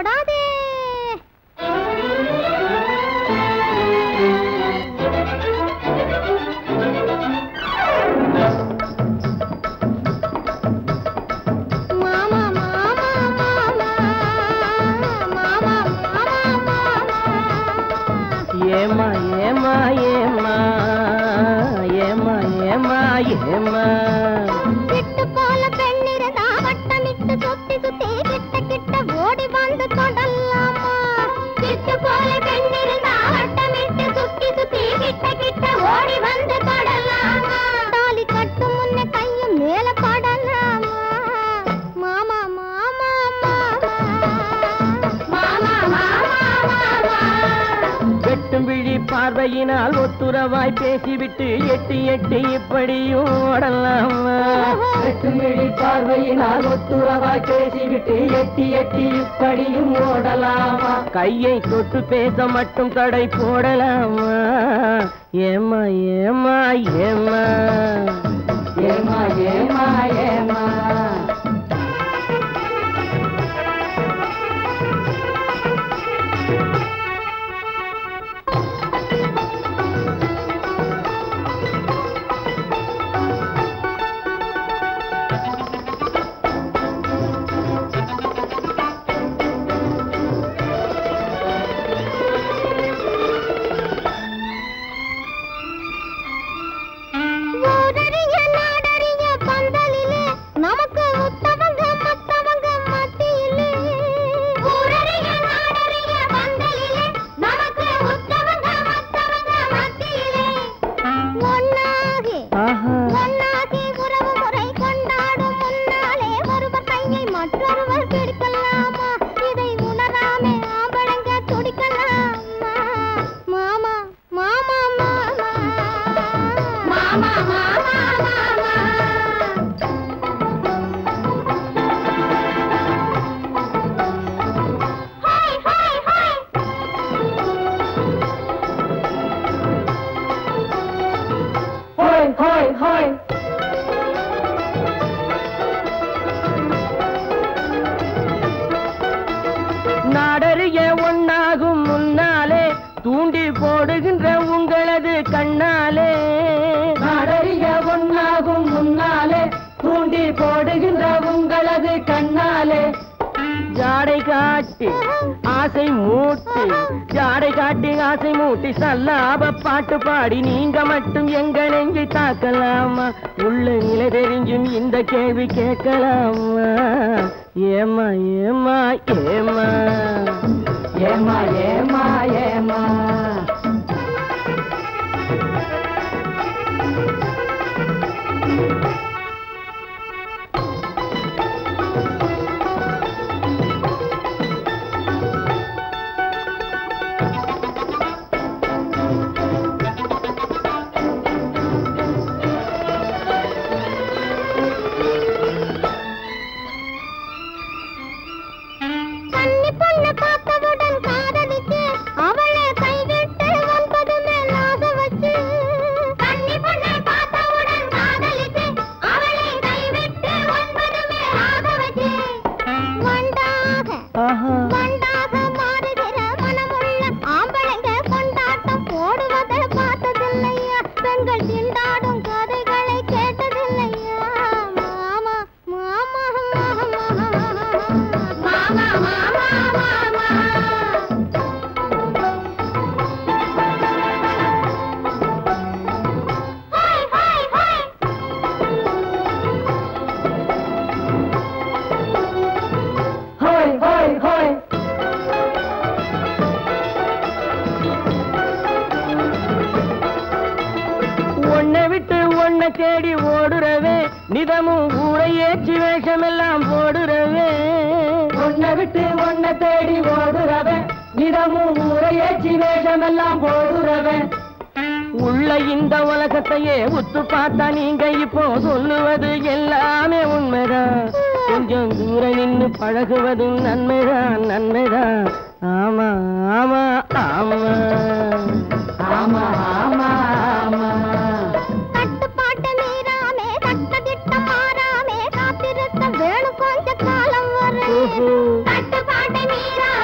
தொடாதே மாமா மாமா மாமா மாமா மாமா ஏமா ஏமா ஏமா ஏமா ஏமா ஏமா விட்டு போல பெண்ணிருந்தா வட்டமிட்டு சுத்தி சுத்தி கிட்ட கிட்ட ஓடி வந்து தொடலாமா விட்டு போல பெண்ணிருந்தா வட்டமிட்டு சுத்தி சுத்தி கிட்ட கிட்ட ஓடி வந்து தொடலாமா தாலி கட்டு முன்ன கையும் மேல படலாமா மாமா மாமா மாமா மாமா மாமா வெட்டும் விழி பார்வையினால் ஒத்துறவாய் பேசிவிட்டு எட்டி எட்டி இப்படியும் ஓடலாமா வெட்டும் விழி பார்வையினால் ஒத்துறவாய் பேசிவிட்டு எட்டி எட்டி இப்படியும் ஓடலாமா கையை தொட்டு பேச மட்டும் தடை போடலாமா ஏமா ஏமா ஏமா ஏமா ஏமா ஏமா ஊரறிய நாடறிய பந்தலிலே நமக்கு உத்தவங்க மத்தவங்க மத்தியிலே ஊரறிய நாடறிய பந்தலிலே நமக்கு உத்தவங்க மத்தவங்க மத்தியிலே ஒன்னாகி ஆஹா ஒன்னாகி உறவு முறை கொண்டாடும் முன்னாலே ஒருவர் கையை மற்றொருவர் பிடிக்கலாமா இதை உணராமே ஆம்பளங்க துடிக்கலாமா மாமா மாமா மாமா மாமா மாமா மாமா ஹாய் ஹாய் ஹாய் ஹோய் ஹோய் ஹோய் நாடறிய ஒன்னாகும் முன்னாலே தூண்டி போடுகின்ற உங்களது கண்ணாலே நாடறிய ஒன்னாகும் முன்னாலே தூண்டி போடுகின்ற உங்களது கண்ணாலே ஜாடை காட்டி ஆசை மூட்டி ஜாடை காட்டி ஆசை மூட்டி சல்லாப பாட்டு பாடி நீங்க மட்டும் எங்க நெஞ்சை தாக்கலாமா உள்ள நிலை தெரிஞ்சும் இந்த கேள்வி கேட்கலாமா ஏமா ஏமா ஏமா ஏமா ஏமா ஏமா கன்னி பொண்ணு பார்த்தவுடன் காதலிச்சு அவளை கைவிட்டு ஒன்பது மேல் ஆசை வச்சு கன்னி பொண்ணு பார்த்தவுடன் காதலிச்சு அவளை கைவிட்டு ஒன்பது மேல் ஆசை வச்சு வண்டாக ஆஹா வண்டாக மாறுகிற மனமுள்ள ஆம்பளைங்க கொண்டாட்டம் போடுவதை பார்த்ததில்லையா பெண்கள் திண்டாடும் கதைகளை கேட்டதில்லையா மாமா மாமா மாமா மாமா மாமா ஹாய் ஹாய் ஹாய் ஹோய் ஹோய் ஹோய் உன்னை விட்டு உன்னை தேடி ஓடுறவே நிதமும் ஊரை ஏற்றி வேஷமெல்லாம் போடுறவே உன்னை விட்டு உன்னை தேடி ஓடுறவே நிதமும் ஊரை ஏற்றி வேஷமெல்லாம் போடுறவே உள்ள இந்த உலகத்தையே உத்து பார்த்தா நீங்க இப்போ சொல்லுவது எல்லாமே உண்மைதான் கொஞ்சம் தூரம் நின்னு பழகுவதும் நன்மைதான் நன்மைதான் ஆமா ஆமா ஆமா ஆமா ஆமா ஆமா கட்டுப்பாட்டு மீறாமே சட்டதிட்டம் மாறாமே காத்திருக்க வேணும் கொஞ்ச காலம் வரை ஓஹோ. கட்டுப்பாட்டு மீறாமே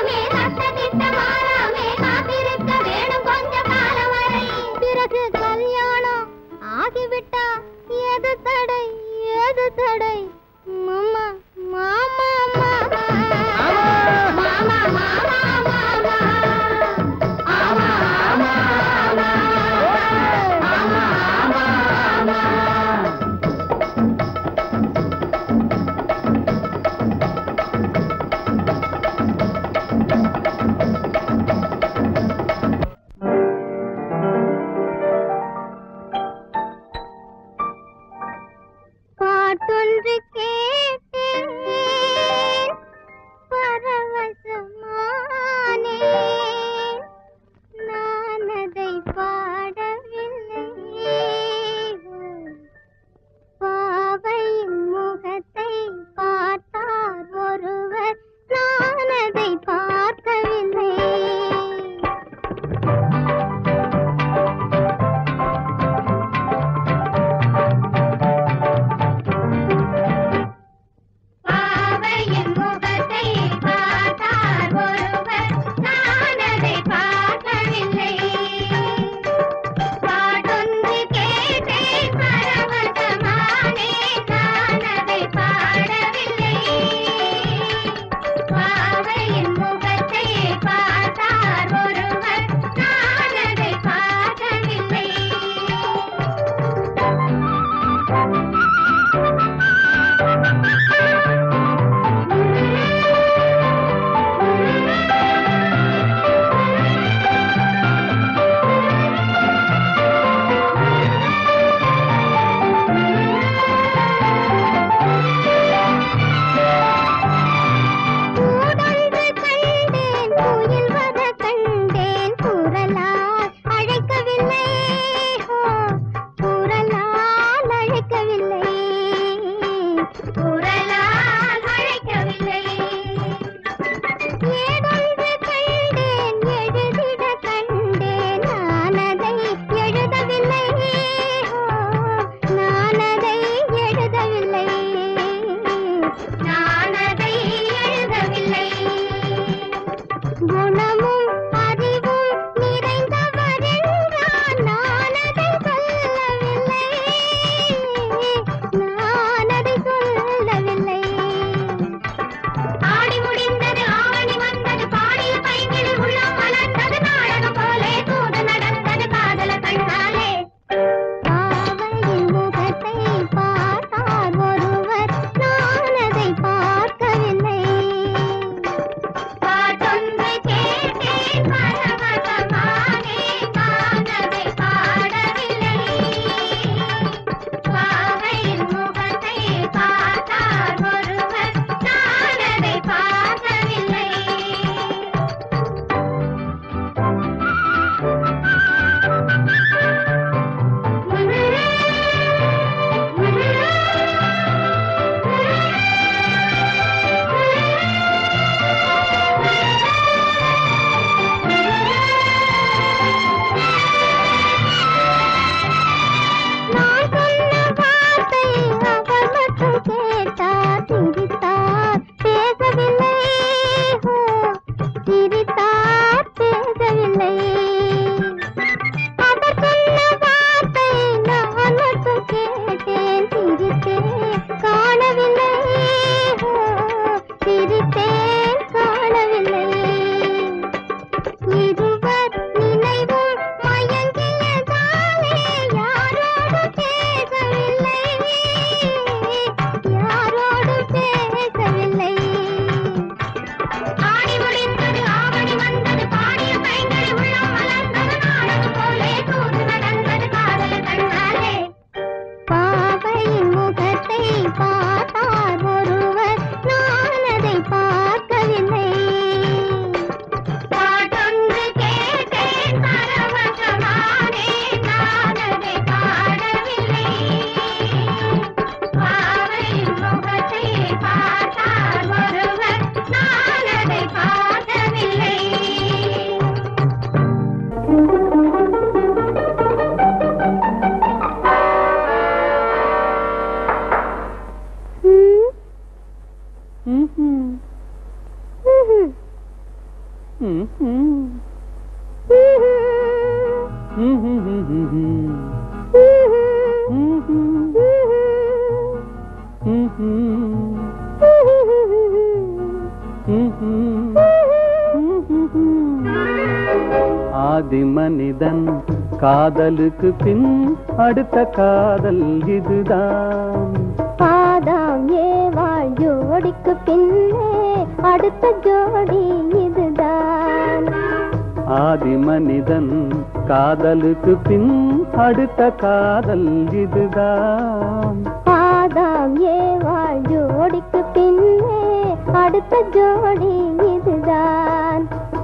ஆதி மனிதன் காதலுக்கு பின் அடுத்த காதல் இதுதான் ஆதாம் ஏவாள் ஜோடிக்கு பின்னே அடுத்த ஜோடி இதுதான் ஆதி மனிதன் காதலுக்கு பின் அடுத்த காதல் இதுதான் ஆதாம் ஏவாள் ஜோடிக்கு பின்னே அடுத்த ஜோடி இதுதான்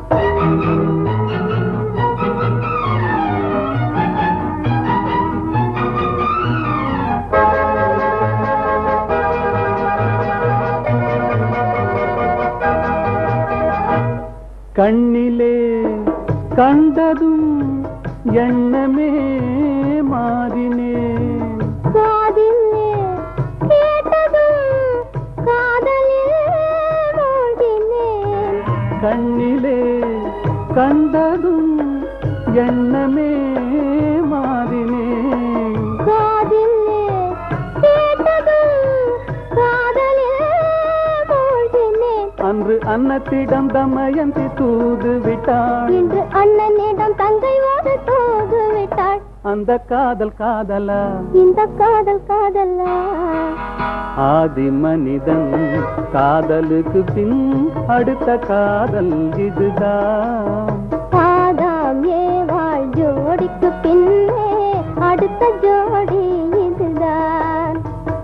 கண்ணிலே கண்டதும் எண்ணமே மாறினேன் காதிலே கேட்டதும் காதலில் மூழ்கினேன் கண்ணிலே கண்டதும் எண்ணமே மாறினேன் காதிலே கேட்டதும் காதலில் மூழ்கினேன் அன்று அன்னத்திடம் தமயந்தி தூது விட்டாள் இன்று அண்ணனிடம் தங்கை ஒரு தூது விட்டாள் அந்த காதல் காதலா இந்த காதல் காதல்லா ஆதி மனிதன் காதலுக்கு பின் அடுத்த காதல் இதுதான் ஆதாம் ஏவாள் ஜோடிக்கு பின்னே அடுத்த ஜோடி இதுதான்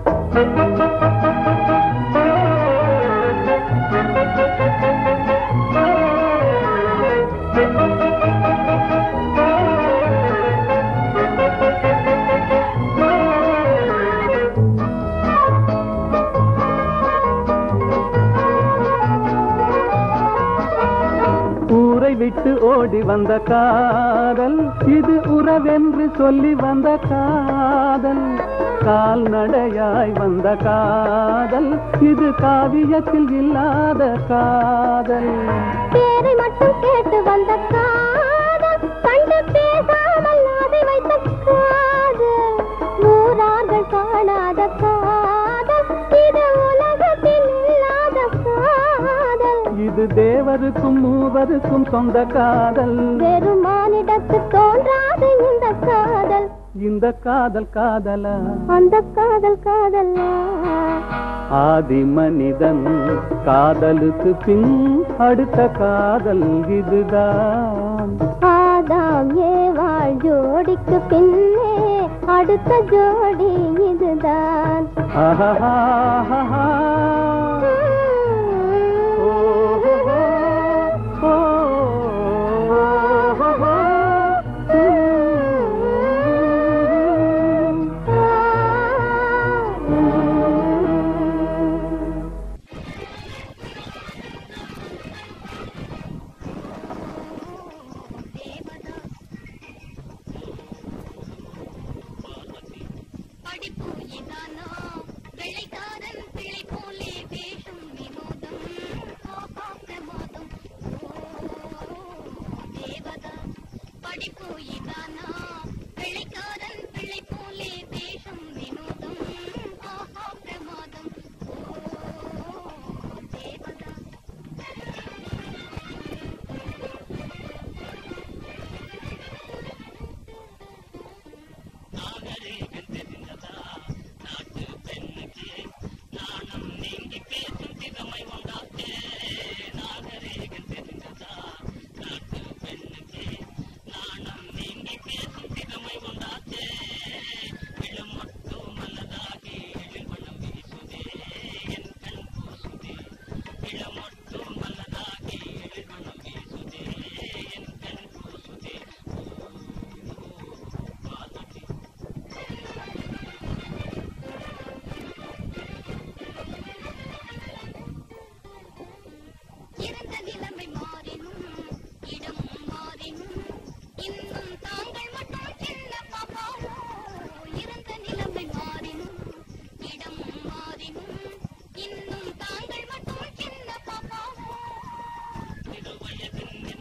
ஊரை விட்டு ஓடி வந்த காதல் இது உறவென்று சொல்லி வந்த காதல் கால்நடையாய் வந்த காதல் இது காவியத்தில் இல்லாத காதல் பேரை மட்டும் கேட்டு வந்த காதல் கண்டு பேசாமல் நாதை வைத்த காதல் ஊரார்கள் காணாத காதல் இது உலகத்தில் இல்லாத காதல் இது தேவருக்கும் மூவருக்கும் சொந்த காதல் வெறும் மானிடத்து தோன்றாத இந்த காதல் இந்த காதல் காதலா அந்த காதல் காதல்லா ஆதி மனிதன் காதலுக்கு பின் அடுத்த காதல் இதுதான் ஆதாம் ஏவாள் ஜோடிக்கு பின்னே அடுத்த ஜோடி இதுதான் ஆஹாஹாஹா. ஓஹோஹோ. ஓஹோஹோ. படிப்பு இதானா வெள்ளைக்காரன் பிள்ளை போலே வேஷம் வினோதம் ஆஹா பிரமாதம் ஓ தேவதா படிப்பு இதானா வெள்ளைக்காரன் பிள்ளை போலே வேஷம் வினோதம் ஆஹா பிரமாதம் ஓ தேவதா இருந்த நிலைமை மாறினும் இடம் மாறினும் இன்னும் தாங்கள் மட்டும் சின்ன பாப்பாவோ இருந்த நிலைமை மாறினும் இடம் மாறினும் இன்னும் தாங்கள் மட்டும் சின்ன பாப்பாவோ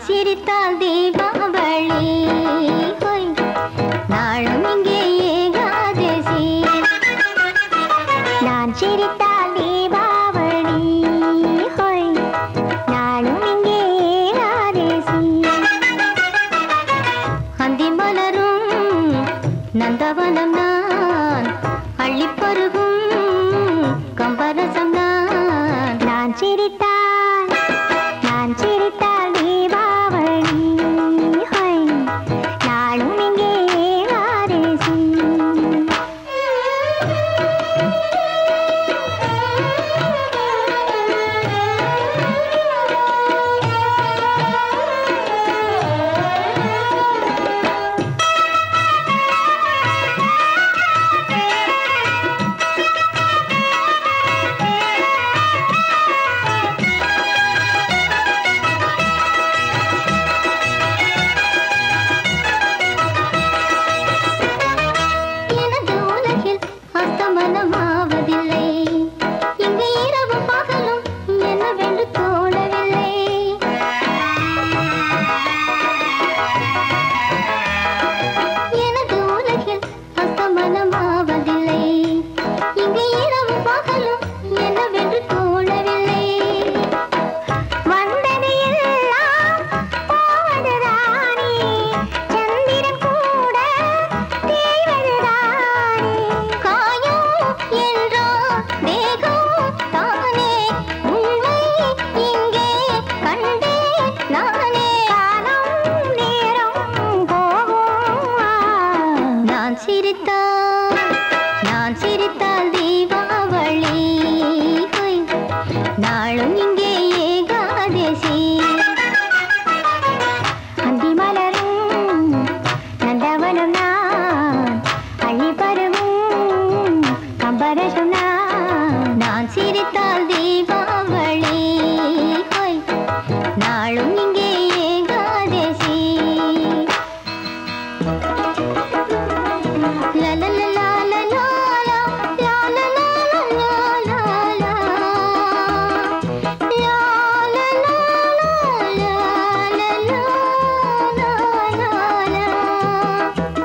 சிரித்தால் தீபாவளி ஹோய் நாளும் இங்கே ஏகாதசி நான் சிரித்தால் தீபாவளி ஹோய் நாளும் இங்கே ஏகாதசி அந்தி மலரும் நந்தவனம் நான் அள்ளிப்பருகும் கம்பரசம் நான் நான் சிரித்தால் நான் சிரித்தால் தீபாவளி ஹோய் நாளும் இங்கே வாரிசு எனது உலகில் அஸ்தமனமாவதில்லை இங்கு இரவு பகலும் என்னவென்று தோணவில்லை எனது உலகில் அஸ்தமனமாவதில்லை இங்கு இரவு பகலும் என்னவென்று தோணவில்லை வந்தது எல்லாம் போவதுதானே சந்திரன் கூட தேய்வதுதானே காயம் என்றோ தேகம் தானே உண்மை இங்கே கண்டே நானே காலம் நேரம் போகும் நான் சிரித்தால் நான் சிரித்தால் தீபாவளி ஹொய். நாளும் இங்கே ஏகாதசி அந்தி மலரும் நந்தவனம் நான் அள்ளி பருவும் கம்பரசம் நான் நான் சிரித்தால் தீபாவளி ஹொய். நாளும் இங்கே Ekadashi La la la la la la la la la la la la la la La la la la la la la la la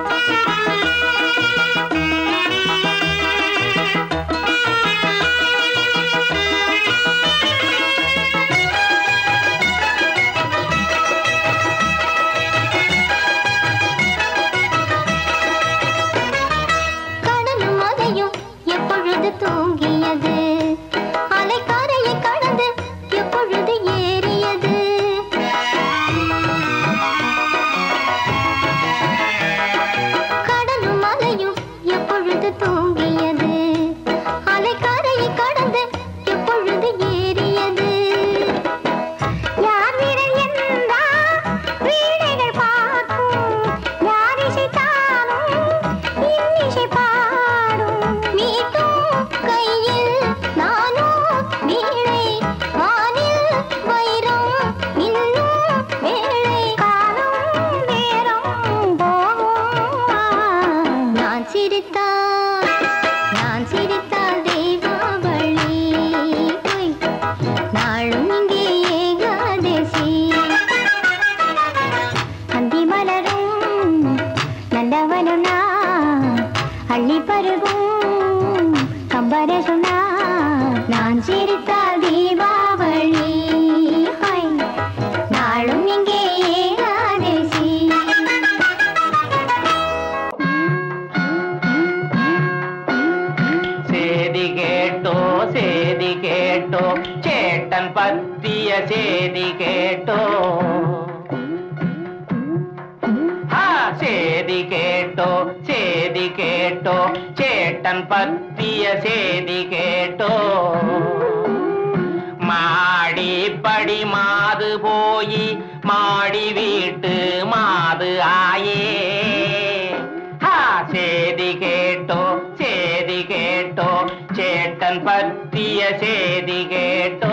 கடலும் அலையும் எப்பொழுது தூங்கியது அலைக்காரையை கடந்து எப்பொழுது ஏறியது கடலும் அலையும் எப்பொழுது தூங்கியது அலைக்காரையை கடந்து எப்பொழுது ஏறியது யார் விரல் என்றால் வீணைகள் பார்க்கும் யார் இசைத்தாலும் இன்னிசை பாடும் மீட்டும் கையில் நானும் வீணை வானில் வைரம் இன்னும் வேளை காலம் நேரம் போகும் நான் சிரித்தால் நான் சிரித்தால் தீபாவளி ஹொய். நாளும் இங்கே ஏகாதசி அந்தி மலரும் நந்தவனம் நான் அள்ளி பருகும் கம்பரசம் நான் நான் சிரித்தால் தீபாவளி ஹொய். நாளும் இங்கே ஏகாதசி சேதி கேட்டோ சேதி கேட்டோ சேட்டன் பத்திய சேதி கேட்டோ ஆ, சேதி கேட்டோ சேதி கேட்டோ சேட்டன் பத்திய சேதி கேட்டோ மாடி படி மாது போய் மாடி வீட்டு மாது ஆயே ஹா, சேதி கேட்டோ சேதி கேட்டோ சேட்டன் பத்திய சேதி கேட்டோ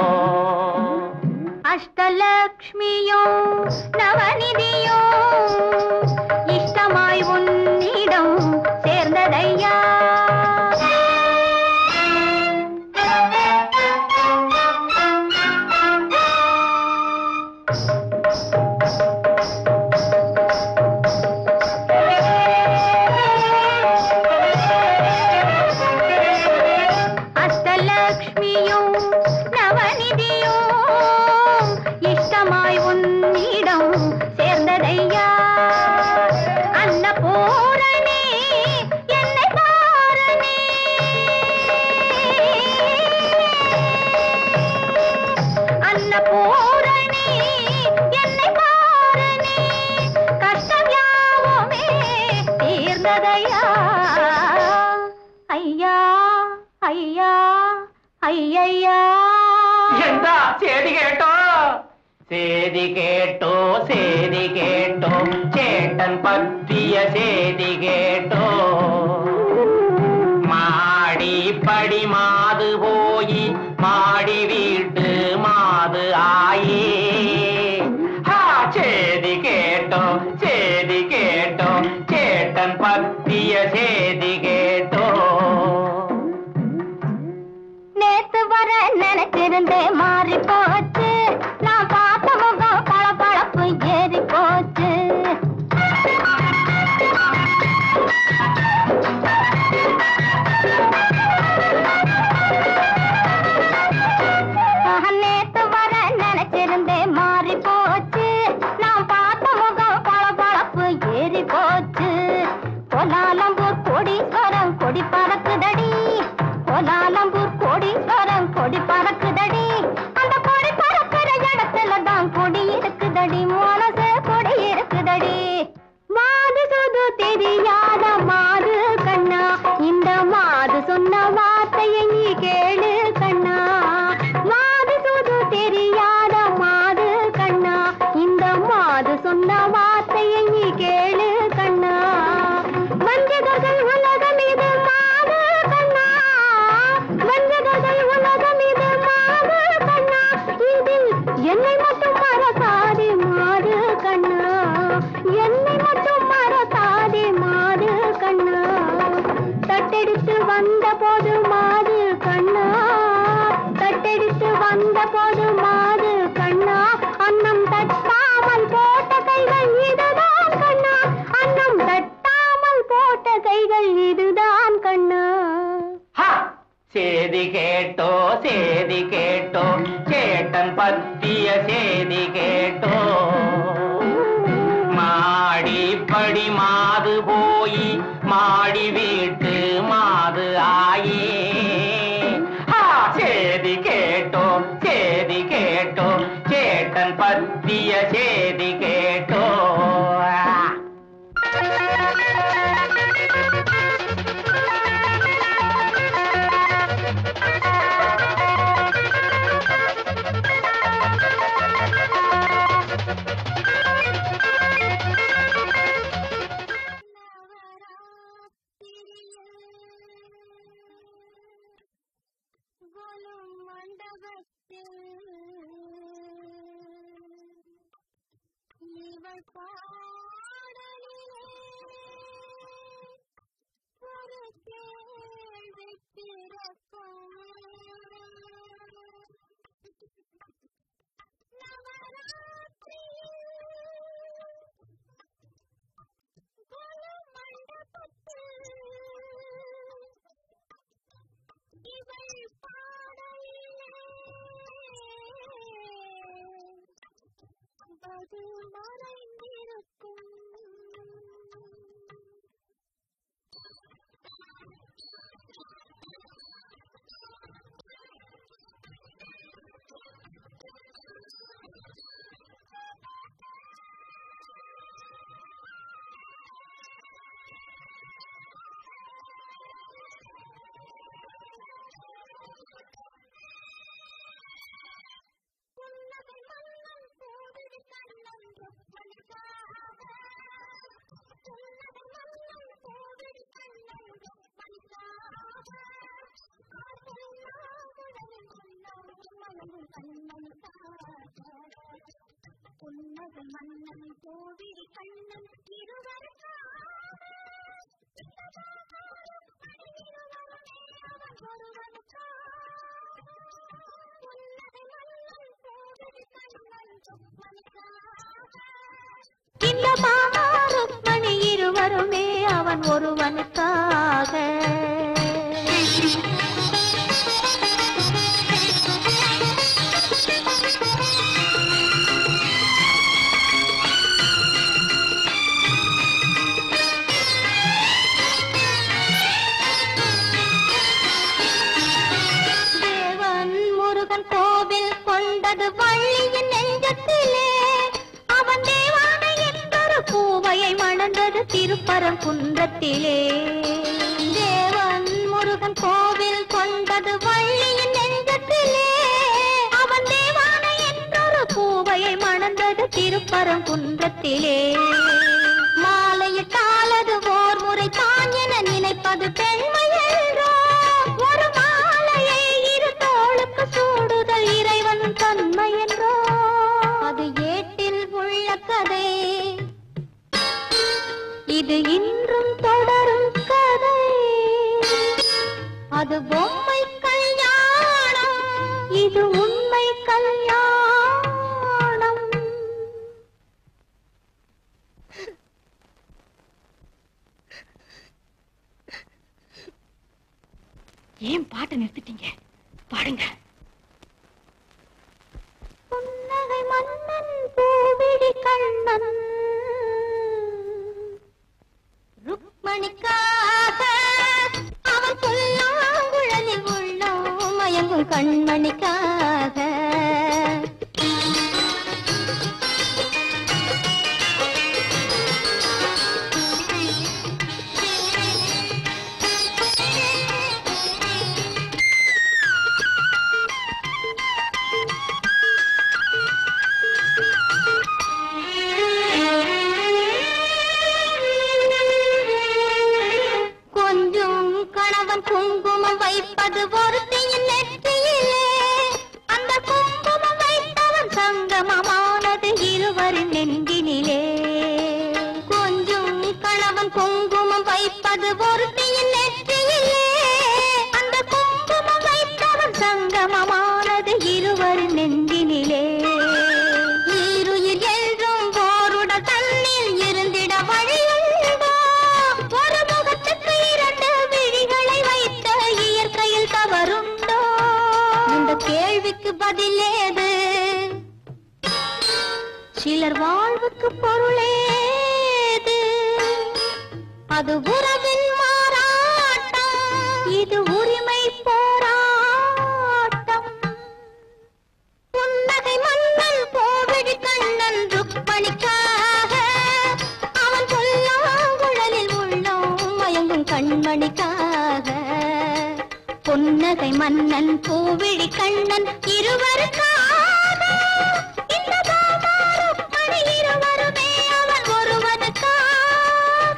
அஷ்டலக்ஷ்மியோ நவநிதியோ இஷ்டமாய் உன்னிடம் சேர்ந்ததையா ஐயா ஐயையா എന്താ ചേതി കേട്ടോ சேதி கேட்டோ சேதி கேட்டோ சேட்டன் பற்றிய சேதி கேட்டோ மாடி படி மாது போய் மாடி வீட்டு மாது ஆயே ஹா, சேதி கேட்டோ சேதி கேட்டோ சேட்டன் பற்றிய சேதி கேட்டோ நேத்து வர நினைச்சிருந்தேன் மாறி போச்சு நான் பார்த்த முகம் பளபளப்பு ஏறி போச்சு ஆஹா, நேத்து வர நினைச்சிருந்தேன் மாறி போச்சு நான் பார்த்த முகம் பளபளப்பு ஏறி போச்சு கோலாலம்பூர் கோடீஸ்வரம் கொடி பறக்குதடி கோலாலம்பூர் கோடீஸ்வரம் கொடி பறக்குதடி அந்த கொடி பறக்கிற இடத்துல தான் கொடி இருக்குதடி மனசு கொடி இருக்குதடி மாது சுது தெரியாத மாது கண்ணா இந்த மாது சொன்ன வார்த்தையை நீ கேளு கண்ணா மாது சுது தெரியாத மாது கண்ணா இந்த மாது சொன்ன வார்த்தையை நீ கேளு கண்ணா வஞ்சகர்கள் உலகம் இது மாது கண்ணா வஞ்சகர்கள் உலகம் இது மாது கண்ணா இதில் என்னை மட்டும் மறக்காதே மாது கண்ணா என்னை மட்டும் மறக்காதே மாது கண்ணா தட்டெடுத்து வந்த போது மாது கண்ணா தட்டெடுத்து வந்த போது மாது கண்ணா அன்னம் தட்டாமல் போட்ட கைகள் இதுதான் கண்ணா அன்னம் தட்டாமல் போட்ட கைகள் இதுதான் கண்ணா ஹா! சேதி கேட்டோ சேதி கேட்டோ சேட்டன் பத்திய சேதி கேட்டோ மாடி படி மாது போய் மாடி வீட்டு மாது ஆயே ஹா! சேதி கேட்டோ சேதி கேட்டோ சேட்டன் பத்திய சேதி கேட்டோ புன்னகை மன்னன் கோவில் கண்ணன் இருவர் இந்த ருக்மணி இருவருமே அவன் ஒருவனுக்காக தேவன் முருகன் கோவில் கொண்டது வள்ளியின் நெஞ்சத்திலே அவன் தேவானை என்பொரு பூவையை மணந்தது திருப்பரம் குன்றத்திலே தேவன் முருகன் கோவில் கொண்ட வீட்டிலே மாலையிட்டால் அது ஓர் முறை தான் என நினைப்பது பெண்மை என்றோ ஒரு மாலையை இரு தோளுக்கு சூடுதல் இறைவன் தன்மை என்றோ அது ஏட்டில் உள்ள கதை இது இன்றும் தொடரும் கதை அது பொம்மை கல்யாணம் இது உண்மை கல்யாணம் ஏன் பாட்டை நிறுத்திட்டீங்க பாடுங்க புன்னகை மன்னன் பூவிழி கண்ணன் ருக்மணிக்காக அவன் புல்லாங்குழலில் உள்ளோம் மயங்கும் கண்மணிக்காக கொஞ்சம் கணவன் குங்குமம் வைப்பது ஒருத்தியின் நெற்றியிலே அந்த குங்குமம் வைத்தவன் சங்கமமானது இருவரின் நெஞ்சினிலே கொஞ்சம் கணவன் குங்குமம் வைப்பது ஒருத்தியின் நெற்றியிலே அந்த குங்குமம் வைத்தவன் சங்கமமானது இருவரின் நெஞ்சினிலே ஈருயிர் என்றும் ஓருடல் தன்னில் இருந்திட வழியுண்டோ ஒரு முகத்துக்கு இரண்டு விழிகளை வைத்த இயற்கையில் தவறுண்டோ இந்த கேள்விக்கு பதிலேது சிலர் வாழ்வுக்கு பொருளேது அது உறவின் மாறாட்டம் இது உரிமை போராட்டம் புன்னகை மன்னன் கோவிடி கண்ணன் ருக்மணிக்காக அவன் சொல்லாங்குழலில் உள்ளோம் மயங்கும் கண்மணிக்காக புன்னகை மன்னன் பூவிழி கண்ணன் இருவருக்காக இந்த பாமாரும் மணி இருவருமே அவன் ஒருவனுக்காக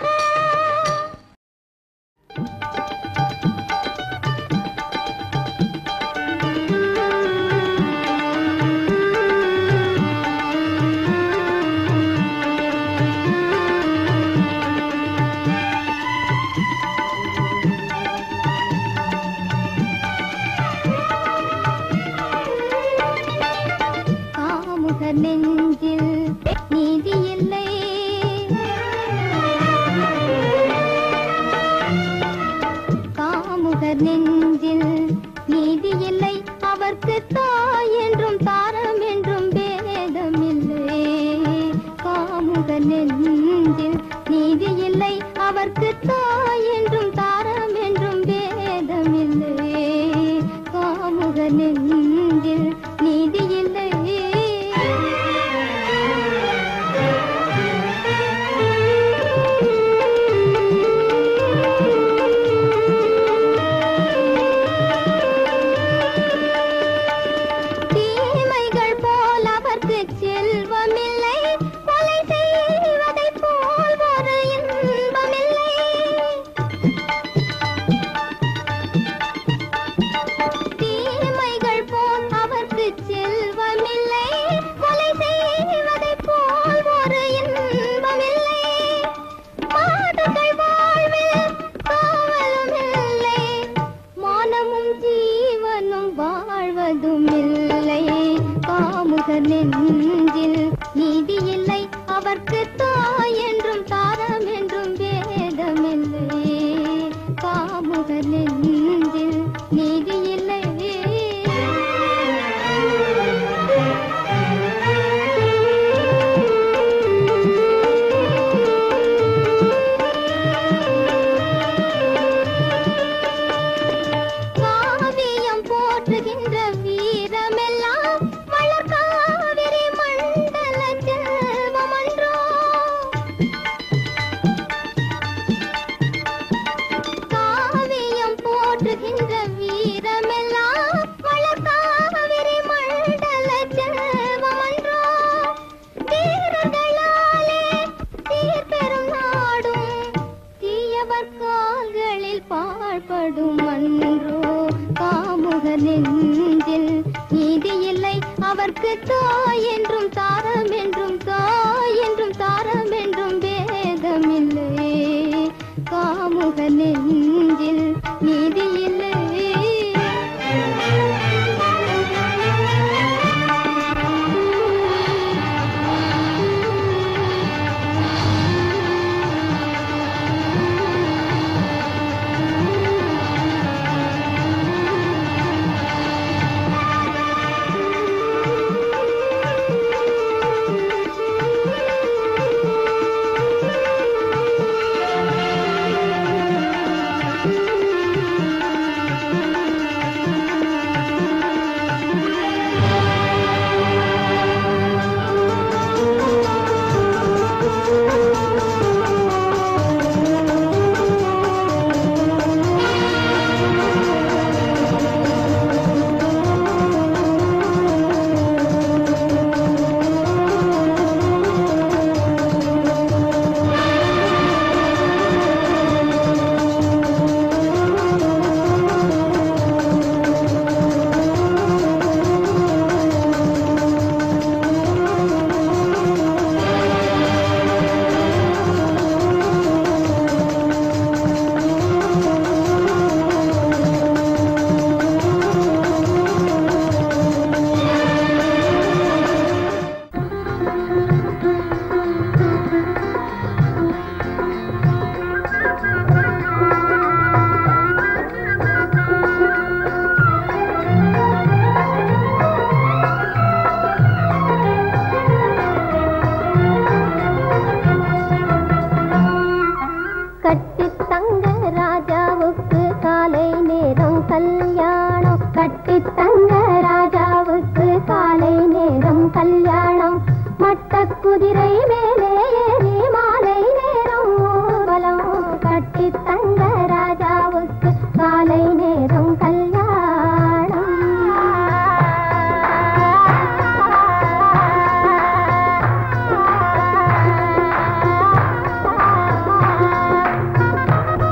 காமுகர் நெஞ்சில் நீதி இல்லை காமுகர் நெஞ்சில் நீதி இல்லை அவர்க்கு தாய் என்றும் தாரம் என்றும் பேதமில்லை காமுகர் நெஞ்சில் நீதி இல்லை அவர்க்கு தாய் என்றும் தாரம் என்றும் பேதமில்லை காமுகர் நெஞ்சில் நீதி இல்லை தீமைகள் போல் அவர்க்கு செல்வமில்லை கொலை செய்வதைப் போல் ஒரு இன்பமில்லை தீமைகள் போல் அவர்க்கு செல்வமில்லை கொலை செய்வதைப் போல் ஒரு இன்பமில்லை மாடுகள் வாழ்வில் காவலும் இல்லை மானமும் ஜீவனும் வாழ்வதும் இல்லை காமுகர் நெஞ்சில் நீதி இல்லை அவர்க்கு தாய் என்றும் தாரம் என்றும் வேதமில்லை காமுகர் நெஞ்சில் நீதி இல்லை காவியம் போற்றுகின்ற வீரமெல்லாம் வளர் காவிரி மண்டல செல்வமன்றோ காவியம் போற்றுகின்ற வீர ஏற்படும் அன்றோ காமுக நெஞ்சில் நீதி இல்லை அவர்க்கு தாய் என்றும் தாரம் என்றும் தாய் என்றும் தாரம் என்றும் வேதமில்லை காமுக நெஞ்சில் நீதி இல்லை கட்டித் தங்க ராஜாவுக்கு காலை நேரம் கல்யாணம் கட்டித் தங்க ராஜாவுக்கு காலை நேரம் கல்யாணம் மட்ட குதிரை மேலே ஏறி மாலை நேரம் ஊர்வலம் கட்டித் தங்க ராஜாவுக்கு காலை நேரம் கல்யாணம்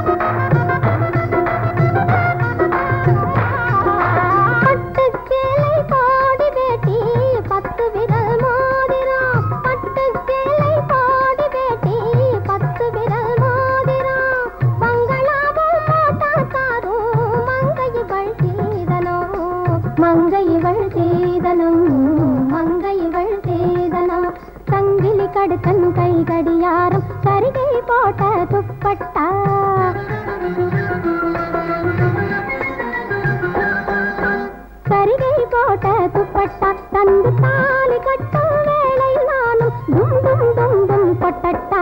பட்டுச்சேலை பாடி வேட்டி பத்து விரல் மோதிரம் பட்டுச்சேலை பாடி வேட்டி பத்து விரல் மோதிரம் மங்களாவும் மாட்டாக்காரும் மங்கை இவள் சீதனம் மங்கை இவள் சீதனம் மங்கை இவள் சீதனம் சங்கிலி கடுக்கன் கை கடியாரம் சரிகை போட்ட துப்பட்டா சரிகை போட்ட துப்பட்டா தந்து தாலி கட்டும் வேளை நானும் தும் தும் தும் தும் பொட்டட்டா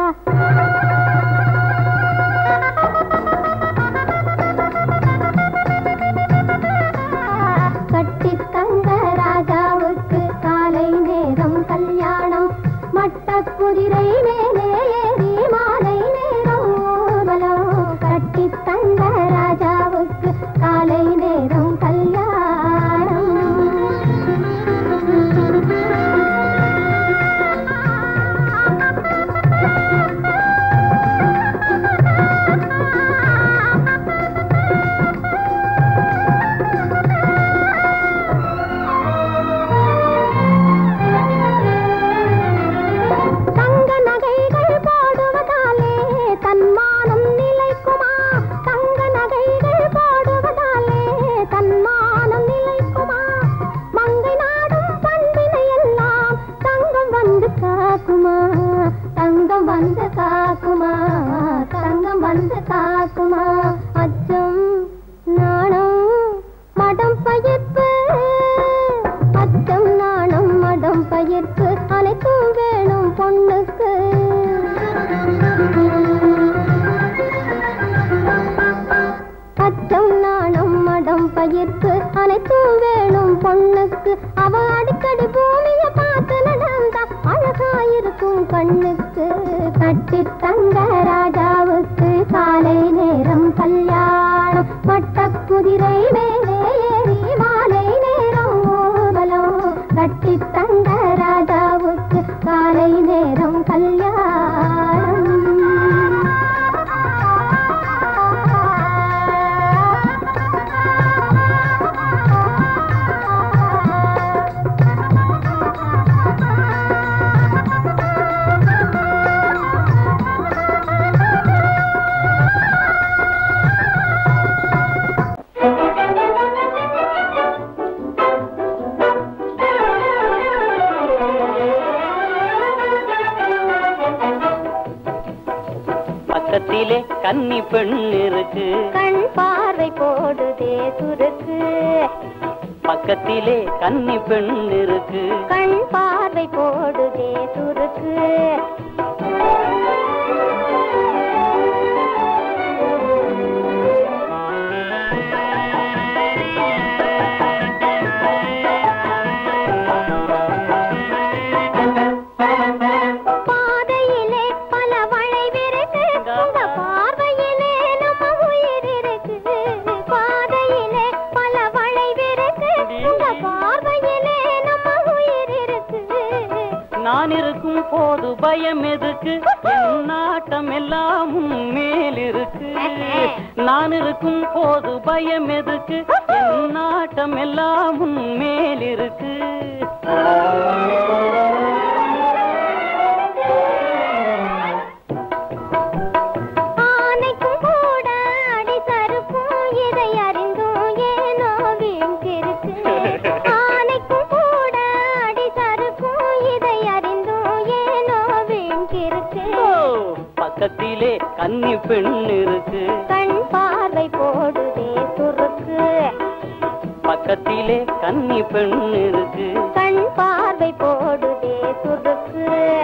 கட்டி தங்க ராஜாவுக்கு காலை நேரம் கல்யாணம் மட்ட குதிரை மேலே ஏறி மாலை நேரம் ஊர்வலம் கட்டி தங்க ராஜாவுக்கு காலை நேரம் கல்யாணம் தங்க நகைகள் போடுவதாலே தன்மானம் நிலைக்குமா தங்க நகைகள் போடுவதாலே தன்மானம் நிலைக்குமா மங்கை நாடும் பண்பினை எல்லாம் தங்கம் வந்து காக்குமா தங்கம் வந்து காக்குமா தங்கம் வந்து காக்குமா அச்சம் நாணம் மடம் பயிர்ப்பு அச்சம் நாணம் மடம் பயிர்ப்பு அனைத்தும் வேணும் பொண்ணுக்கு அச்சம் நாணம் மடம் பயிர்ப்பு அனைத்தும் வேணும் பொண்ணுக்கு அவ அடிக்கடி பூமிய பார்த்து நடந்தா அழகாயிருக்கும் கண்ணுக்கு கட்டி தங்க ராஜாவுக்கு காலை நேரம் கல்யாணம் மட்ட குதிரை மேலே ஏறி மாலை நேரம் ஊர்வலம் கட்டி தங்க ராஜாவுக்கு காலை நேரம் கல்யாணம் கன்னி பெண் இருக்கு கண் பார்வை போடுதே சுருக்கு பக்கத்திலே கன்னி பெண் இருக்கு கண் பார்வை போடுதே சுருக்கு பாதையிலே பல வளைவிருக்கு உங்க பார்வையிலே நம்ம உயிர் இருக்கு பாதையிலே பல வளைவிருக்கு உங்க பார்வையிலே நம்ம உயிர் இருக்கு நான் இருக்கும் போது பயம் எதுக்கு என் நாட்டம் எல்லாம் உன் மேல் இருக்கு நான் இருக்கும் போது பயம் எதுக்கு என் நாட்டம் எல்லாம் உன் மேல் இருக்கு ஆனைக்கும் கூட அடி சறுக்கும் இதை அறிந்தும் ஏனோ வீழ்ந்திருக்கு ஆனைக்கும் கூட அடி சறுக்கும் இதை அறிந்தும் ஏனோ வீழ்ந்திருக்கு ஓ, பக்கத்திலே கன்னி பெண் இருக்கு கண் பார்வை போடுதே சுருக்கு பக்கத்திலே கன்னி பெண் இருக்கு கண் பார்வை போடுதே சுருக்கு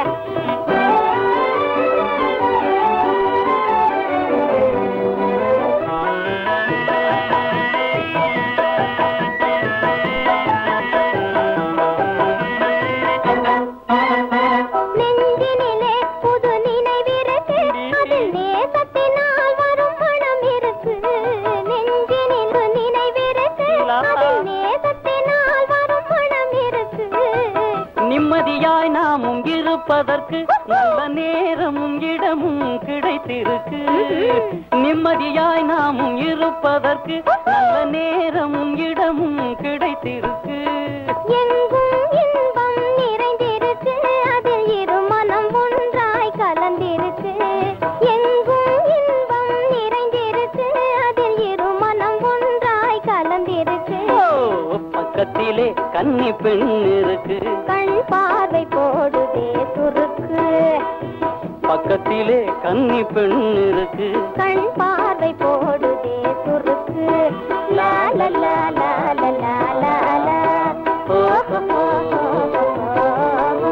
நெஞ்சினிலே புது நினைவிருக்கு அதில் நேசத்தினால் வரும் மனம் இருக்கு நெஞ்சினில் நினைவிருக்கு அதில் நேசத்தினால் வரும் மனம் இருக்கு நிம்மதியாய் நாமும் இருப்பதற்கு நல்ல நேரமும் இடமும் கிடைத்திருக்கு நிம்மதியாய் நாமும் இருப்பதற்கு நல்ல நேரமும் இடமும் கிடைத்திருக்கு எங்கும் இன்பம் நிறைந்திருக்கு அதில் இரு மனம் ஒன்றாய் கலந்திருக்கு எங்கும் இன்பம் நிறைந்திருக்கு அதில் இரு மனம் ஒன்றாய் கலந்திருக்கு ஓ, பக்கத்திலே கன்னி பெண் இருக்கு கண் பார்வை போடுதே சுருக்கு பக்கத்திலே கன்னி பெண் இருக்கு கண் பார்வை போடுதே சுருக்கு லா லா லா லா லா லா லா லா ஓ ஹோ ஹோ ஹோ ஹோ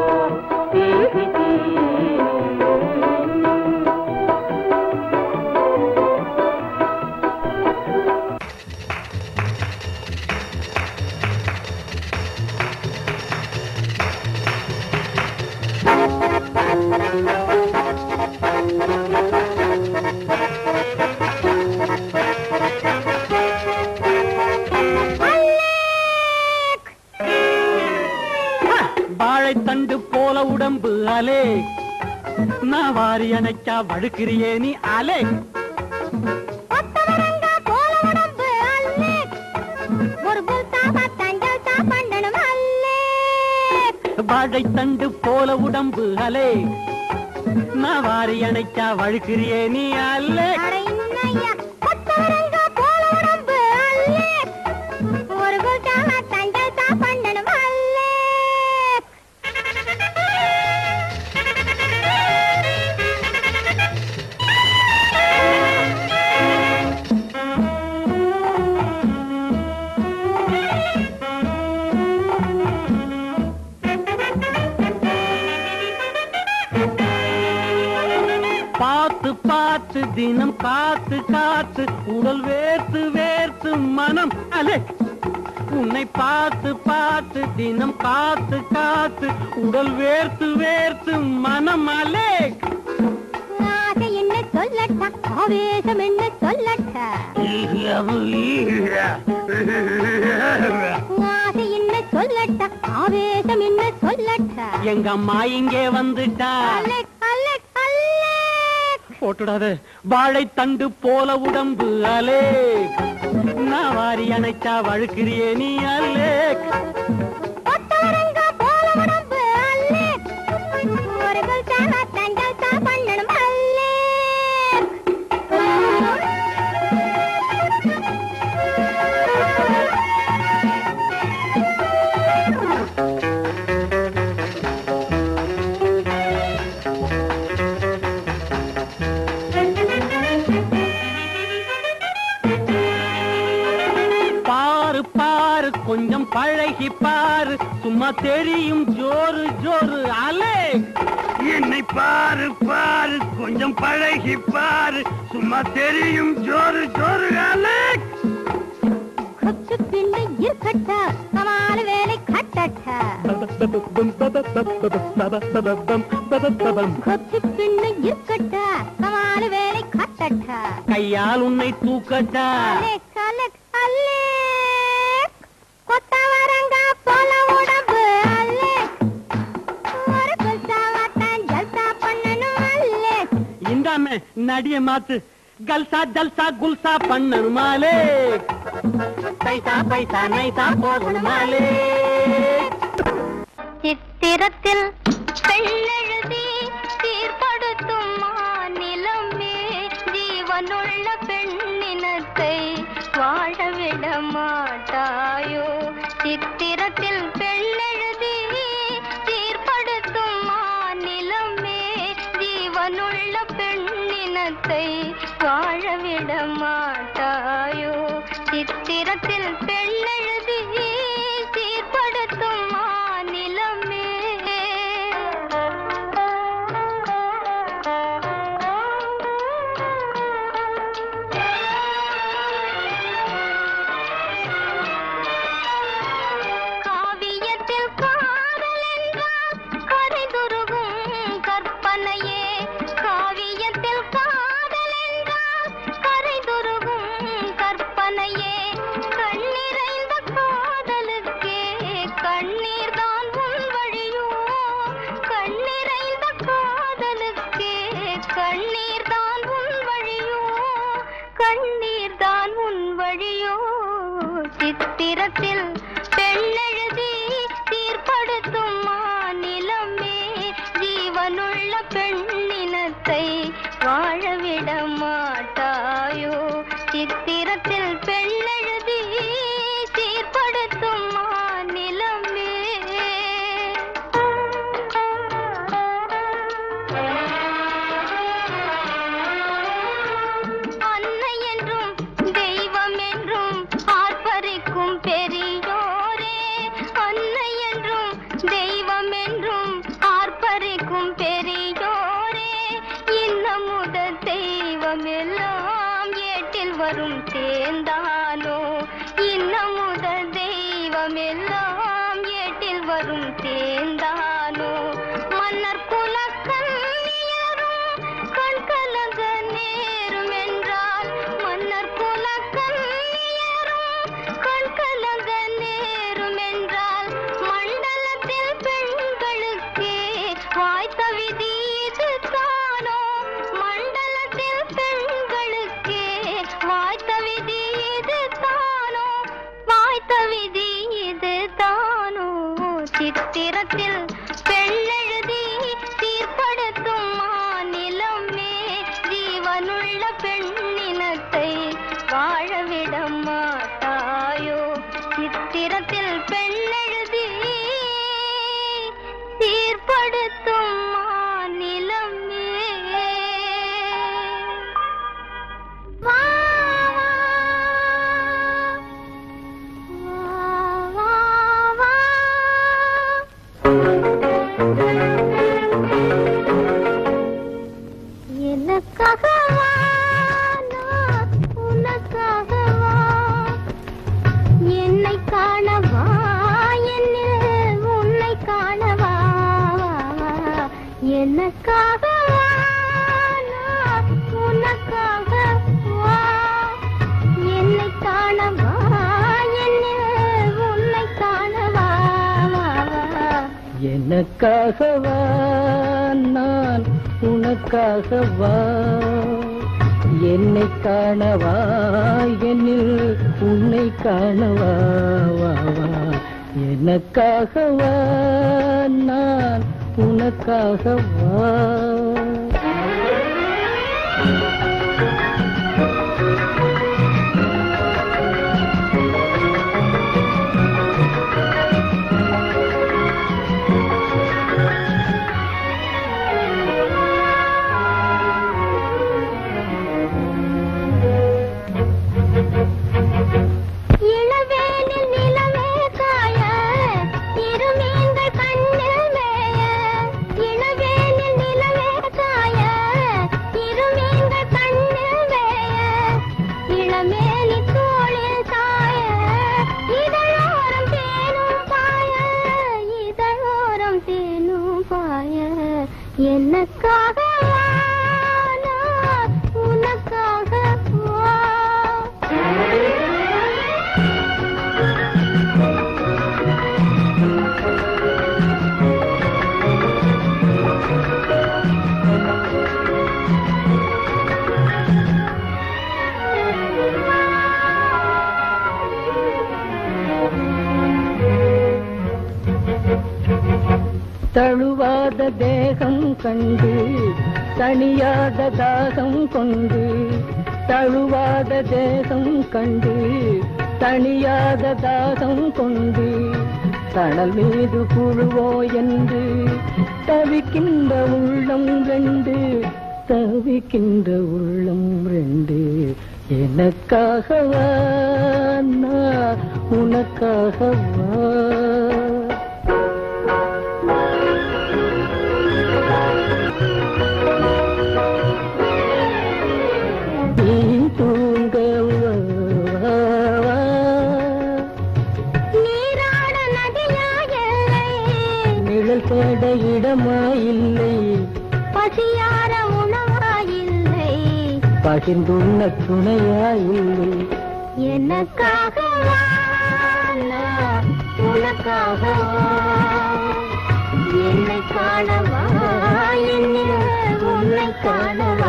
வாழைத்தண்டு போல உடம்பு அலே நான் வாரி அணைக்கா வழுக்கிறியே நீ அலே ஒத்தவரங்க போல உடம்பு அல்லே ஒரு புல்தா பத்தஞ்சல் தா பண்ணணும் அல்லே வாழைத்தண்டு போல உடம்பு அலே நான் வாரி அணைக்கா வழுக்கிறியே நீ அலே அட இன்னையா ஒத்தவரங்க போல உடம்பு அல்லே ஒரு புல்தா பத்தஞ்சல் தா பண்ணணும் அல்லே பார்த்து பார்த்து தினம் காத்து காத்து உடல் வேர்த்து வேர்த்து மனம் அலே உன்னை பார்த்து பார்த்து தினம் காத்து காத்து உடல் வேர்த்து வேர்த்து மனம் அலே ஆசை என்ன சொல்லட்டா ஆவேசம் என்ன சொல்லட்டா ஆசை என்ன சொல்லட்டா ஆவேசம் என்ன சொல்லட்டா எங்க அம்மா இங்கே வந்துட்டா அலெக் அலெக் அலெக் போட்டுடாத வாழைத்தண்டு போல உடம்பு அலே நான் வாரி அணைச்சா வழுக்கிறியே நீ அலே ஒத்தவரங்க போல உடம்பு அலெக் ஒரு குல்சாவா தஞ்சல் தா பண்ணணும் அலெக் கொஞ்சம் பழகி பாரு சும்மா தெரியும் ஜோரு ஜோரு அலேக் என்னை பாரு பாரு கொஞ்சம் பழகி பாரு சும்மா தெரியும் ஜோரு ஜோரு அலேக் கொச்சு பின்னு இருக்கட்டா கமால வேலை கட்டட்டா கொச்சு பின்னு இருக்கட்டா கமால வேலை கட்டட்டா கையால் உன்னை தூக்கட்டா அலேக் அலேக் அலேக் கொத்தவரங்கா போல உடம்பு அலேக் ஒரு குல்சாவாத்தான் ஜல்சா பண்ணணும் அலேக் இந்தாமே நடிய மாத்து கல்சா ஜல்சா குல்சா பண்ணணுமாலே பைசா பைசா நைசா போகணுமாலே சித்திரத்தில் பெண்ணெழுதி சீர்படுத்தும் மாநிலமே ஜீவனுள்ள பெண்ணினத்தை வாழ விட மாட்டாயோ சித்திரத்தில் பெண்ணெழுதி சீர்படுத்தும் மாநிலமே ஜீவனுள்ள பெண்ணினத்தை வாழ விட மாட்டாயோ சித்திரத்தில் பெண்ணெழுதி சீர்படுத்தும் மாநிலமே காவியத்தில் காதல் என்றால் கரைதுருகும் கற்பனையே காவியத்தில் காதல் என்றால் கரைதுருகும் கற்பனையே கண்ணிறைந்த காதலுக்கே கண்ணீர் தான் உன் வழியோ கண்ணிறைந்த காதலுக்கே கண்ணீர் தான் உன் வழியோ கண்ணீர் தான் உன் வழியோ சித்திரத்தில் பெண்ணெழுதி சீர்படுத்தும் மாநிலமே ஜீவனுள்ள பெண்ணினத்தை வாழவிட மாட்டாயோ சித்திரத்தில் பெண்ணெழுதி சீர்படுத்தும் மாநிலமே அன்னை என்றும் தெய்வம் என்றும் ஆர்ப்பரிக்கும் பெரியோரே அன்னை என்றும் தெய்வம் என்றும் ஆர்ப்பரிக்கும் பெரியோரே இன்னமுத தெய்வம் எல்லாம் ஏட்டில் வரும் தேர்ந்தானோ இன்னமுத தெய்வம் எல்லாம் ஏட்டில் வரும் தேர்ந்தானோ மன்னர் குலக்கண்ணியரும் கண் கலங்க நேரும் என்றால் மன்னர் குலக்கண்ணியரும் கண் கலங்க நேரும் என்றால் மண்டலத்தில் பெண்களுக்கே வாய்த்த விதி இது தானோ மண்டலத்தில் பெண்களுக்கே வாய்த்த விதி இது தானோ வாய்த்த விதி இது தானோ சித்திரத்தில் பெண்ணெழுதி சீர்படுத்தும் மாநிலமே ஜீவனுள்ள பெண்ணினத்தை வாழவிட மாட்டாயோ சித்திரத்தில் பெண்ணெழுதி சீர்படுத்தும் மாநிலமே வா வா வா எனக்காகவா நான் உனக்காகவா என்னை காணவா என்னில் உன்னை காணவா எனக்காகவா நான் உனக்காகவா என்னை காணவா என்னில் உன்னை காணவா எனக்காகவா நான் உனக்காகவா என்னை காணவா என்னில் உன்னை காணவா வா, வா. எனக்காகவா நான் உனக்காகவா இளவேனில் நிலவே தழுவாத தேகம் கண்டு தனியாத தாகம் கொண்டு தழுவாத தேகம் கண்டு தனியாத தாகம் கொண்டு தணல் மீது புழுவோ என்று தவிக்கின்ற உள்ளம் ரெண்டு தவிக்கின்ற உள்ளம் ரெண்டு எனக்காகவா நான் உனக்காகவா நீ தூங்க வா, வா. நீராட நதியா எல்லை நிழல் பட இடமா இல்லை பசியார உணவா இல்லை பகிர்ந்துண்ண துணையா இல்லை எனக்காகவா நான் உனக்காகவா என்னை காணவா என்னில் உன்னை காணவா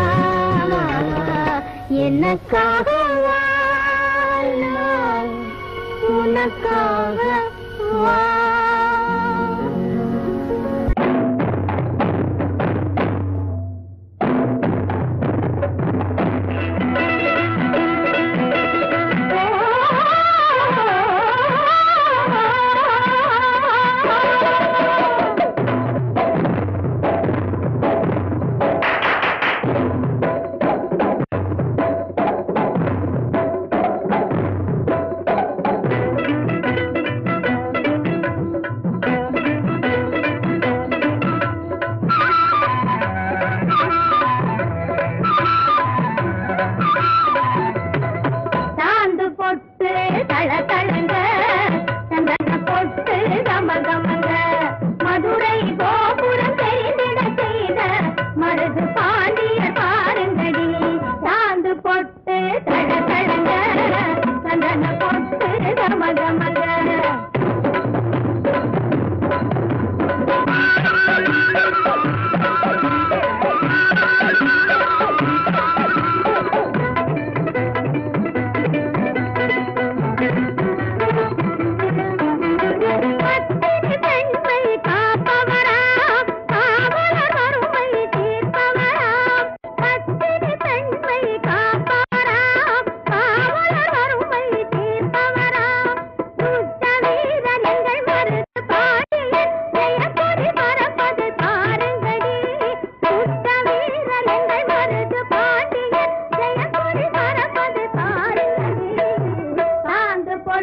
எனக்காகவா நான் உனக்காகவா சாந்து பொட்டு தள தளங்க சந்தன பொட்டு கம கமங்க மதுரை கோபுரம் தெரிந்திட செய்த மருது பாண்டியர் பாருங்கடி சாந்து பொட்டு தள தளங்க சந்தன பொட்டு கம கமங்க பத்தினி பெண்மை காப்பவராம் காவலர் வறுமை தீர்ப்பவராம் பத்தினி பெண்மை காப்பவராம் காவலர் வறுமை தீர்ப்பவராம் துஷ்ட வீரன் எங்கள் மருது பாண்டியன் ஜெயக்கொடி பறப்பது பாருங்கடி துஷ்ட வீரன் எங்கள் மருது பாண்டியன் ஜெயக்கொடி பறப்பது பாருங்கடி சாந்து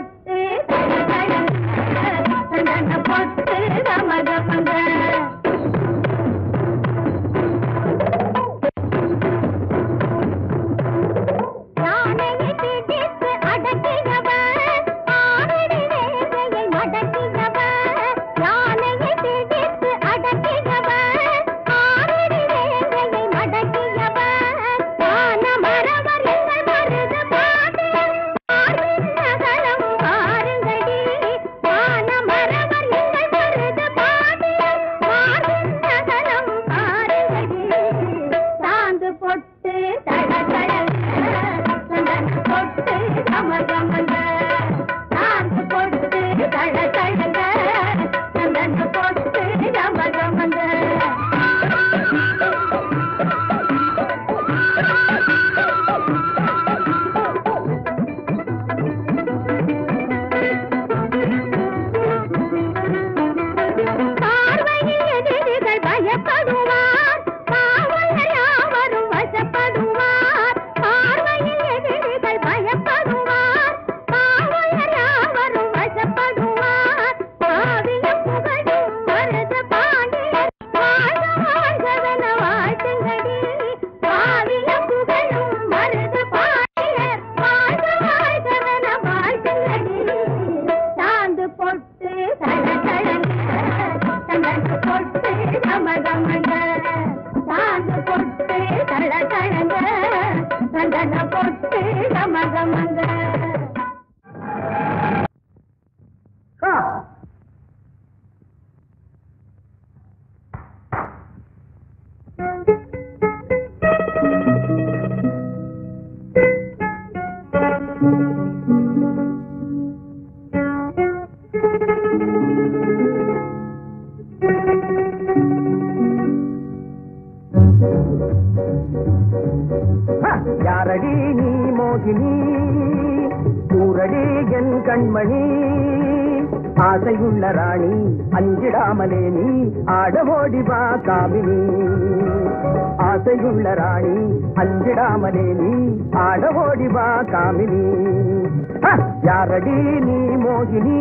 என் கண்மணி ஆசையுள்ள ராணி அஞ்சிடாமலே நீ ஆடவோடி வா காமினி ஆசையுள்ள ராணி அஞ்சிடாமலே நீ ஆடவோடி வா காமினி ஹ! யாரடி நீ மோகினி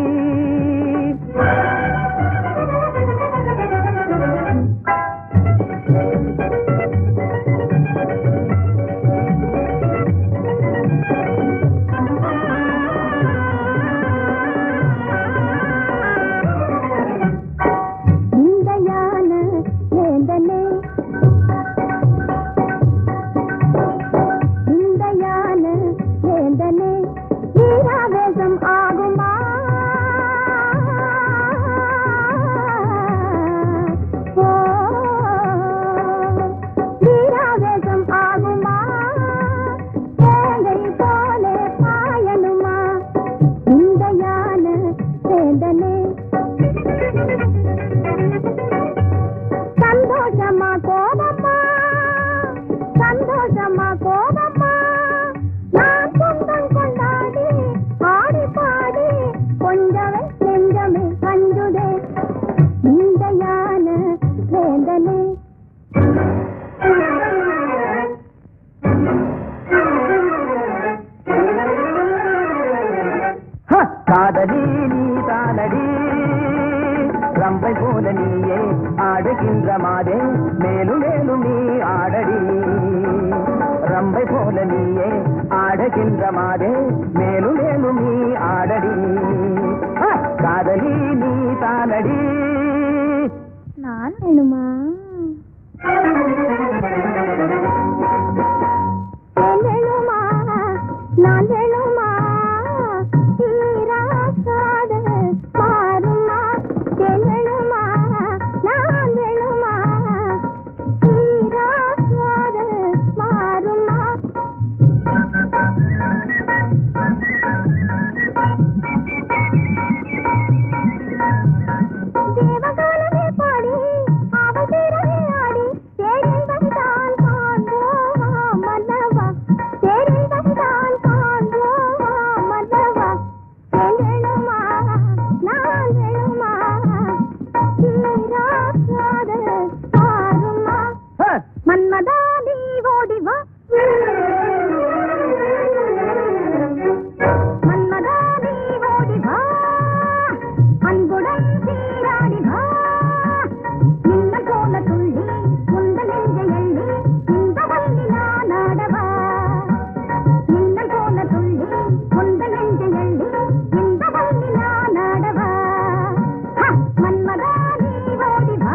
இந்த யான வேந்தனே இந்த யான வேந்தனே வீராவேசம் ஆகுமா ஓ, வீராவேசம் ஆகுமா தேங்கை போலே பாயணுமா இந்த யான வேந்தனே சந்தோஷமா கோபமா சந்தோஷமா கோபமா நான் சொந்தம் கொண்டாடி ஆடி பாடி கொஞ்சமே நெஞ்சமே அஞ்சுதே இந்த யான வேந்தனே ஹ! காதலி நீ தானடி ரம்பை போல நீயே ஆடுகின்ற மாதே மேலும் மேலும் நீ ஆடடி ரம்பை போல நீயே ஆடுகின்ற மாதே மேலும் மேலும் நீ ஆடடி ஹ! காதலி நீ தானடி நான் வேணுமா நான் வேணுமா நான் வேணுமா தீராசாத மாறுமா தேன் வேணுமா நான் வேணுமா தீராசாத மாறுமா தேவகாலமே பாடி அவள் திறமை ஆடி தேரில் வந்தான் காண்போமா மன்னவா தேரில் வந்தான் காண்போமா மன்னவா தேன் வேணுமா நான் வேணுமா தீராசாத மாறுமா ஹ! மன்மதா நீ ஓடி வா மன்மதா நீ ஓடி வா அன்புடன் சீராடி வா நின்ன போல துள்ளி முந்த நெஞ்சை அள்ளி இந்த வள்ளி நான் ஆடவா நின்ன போல துள்ளி முந்த நெஞ்சை அள்ளி இந்த வள்ளி நான் ஆடவா ஹ! மன்மதா நீ ஓடி வா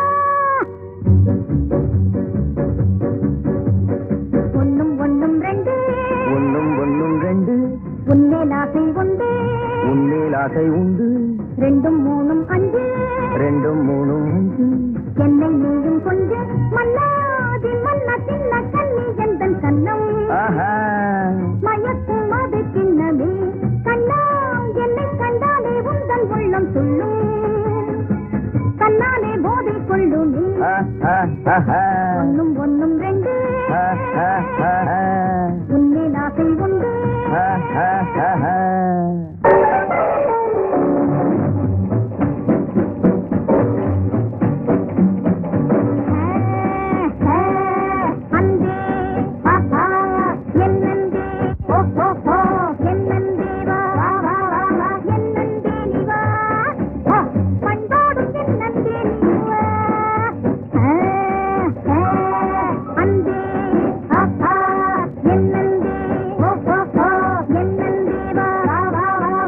ஒன்னும் ஒன்னும் ரெண்டு ஒன்னும் ஒன்னும் ரெண்டு உன்மேல் ஆசை உண்டு உன்மேல் ஆசை உண்டு ரெண்டும் மூணும் அஞ்சு ரெண்டும் மூணும் அஞ்சு என்னை நீயும் கொண்டு மன்னாதி மன்ன சின்ன கண்ணி எந்தன் கண்ணம் ஆஹா மயக்கும் அது கிண்ணமே கண்ணா என்னை கண்டாலே உந்தன் உள்ளம் துள்ளும் கண்ணாலே போதை கொள்ளுமே ஆ, ஆ, ஆஹா. ஒன்னும் ஒன்னும் ரெண்டு ஆ, ஆ, ஆஹா. உன்மேல் ஆசை உண்டு ஆ, ஆ, ஆஹா. அன்பே ஆஹா என்னந்தே ஓ ஓ ஓ என்னந்தே வா வா வா வா வா என்னந்தே நீ வா ஆ, பண்பாடும் என்னந்தே நீ வா ஆ, ஆ, அன்பே ஆஹா என்னந்தே ஓ ஓ ஓ என்னந்தே வா வா வா வா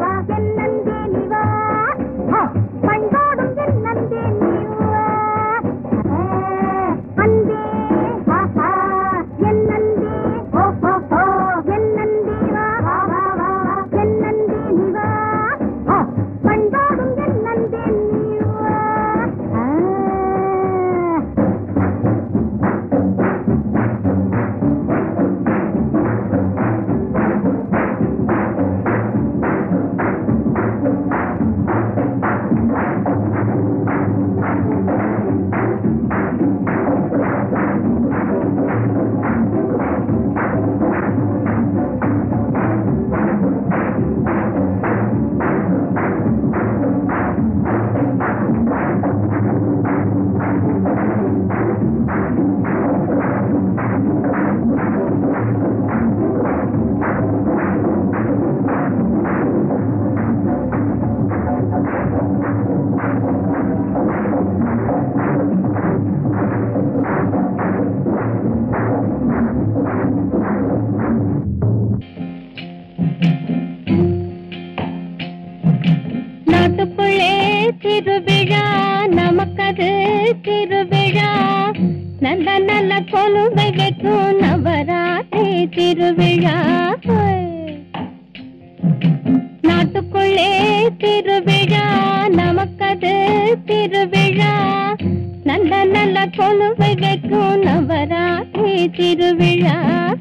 திருவிழா நமக்கது திருவிழா நல்ல நல்ல கொலுவை வைக்கும் நவராத்திரி திருவிழா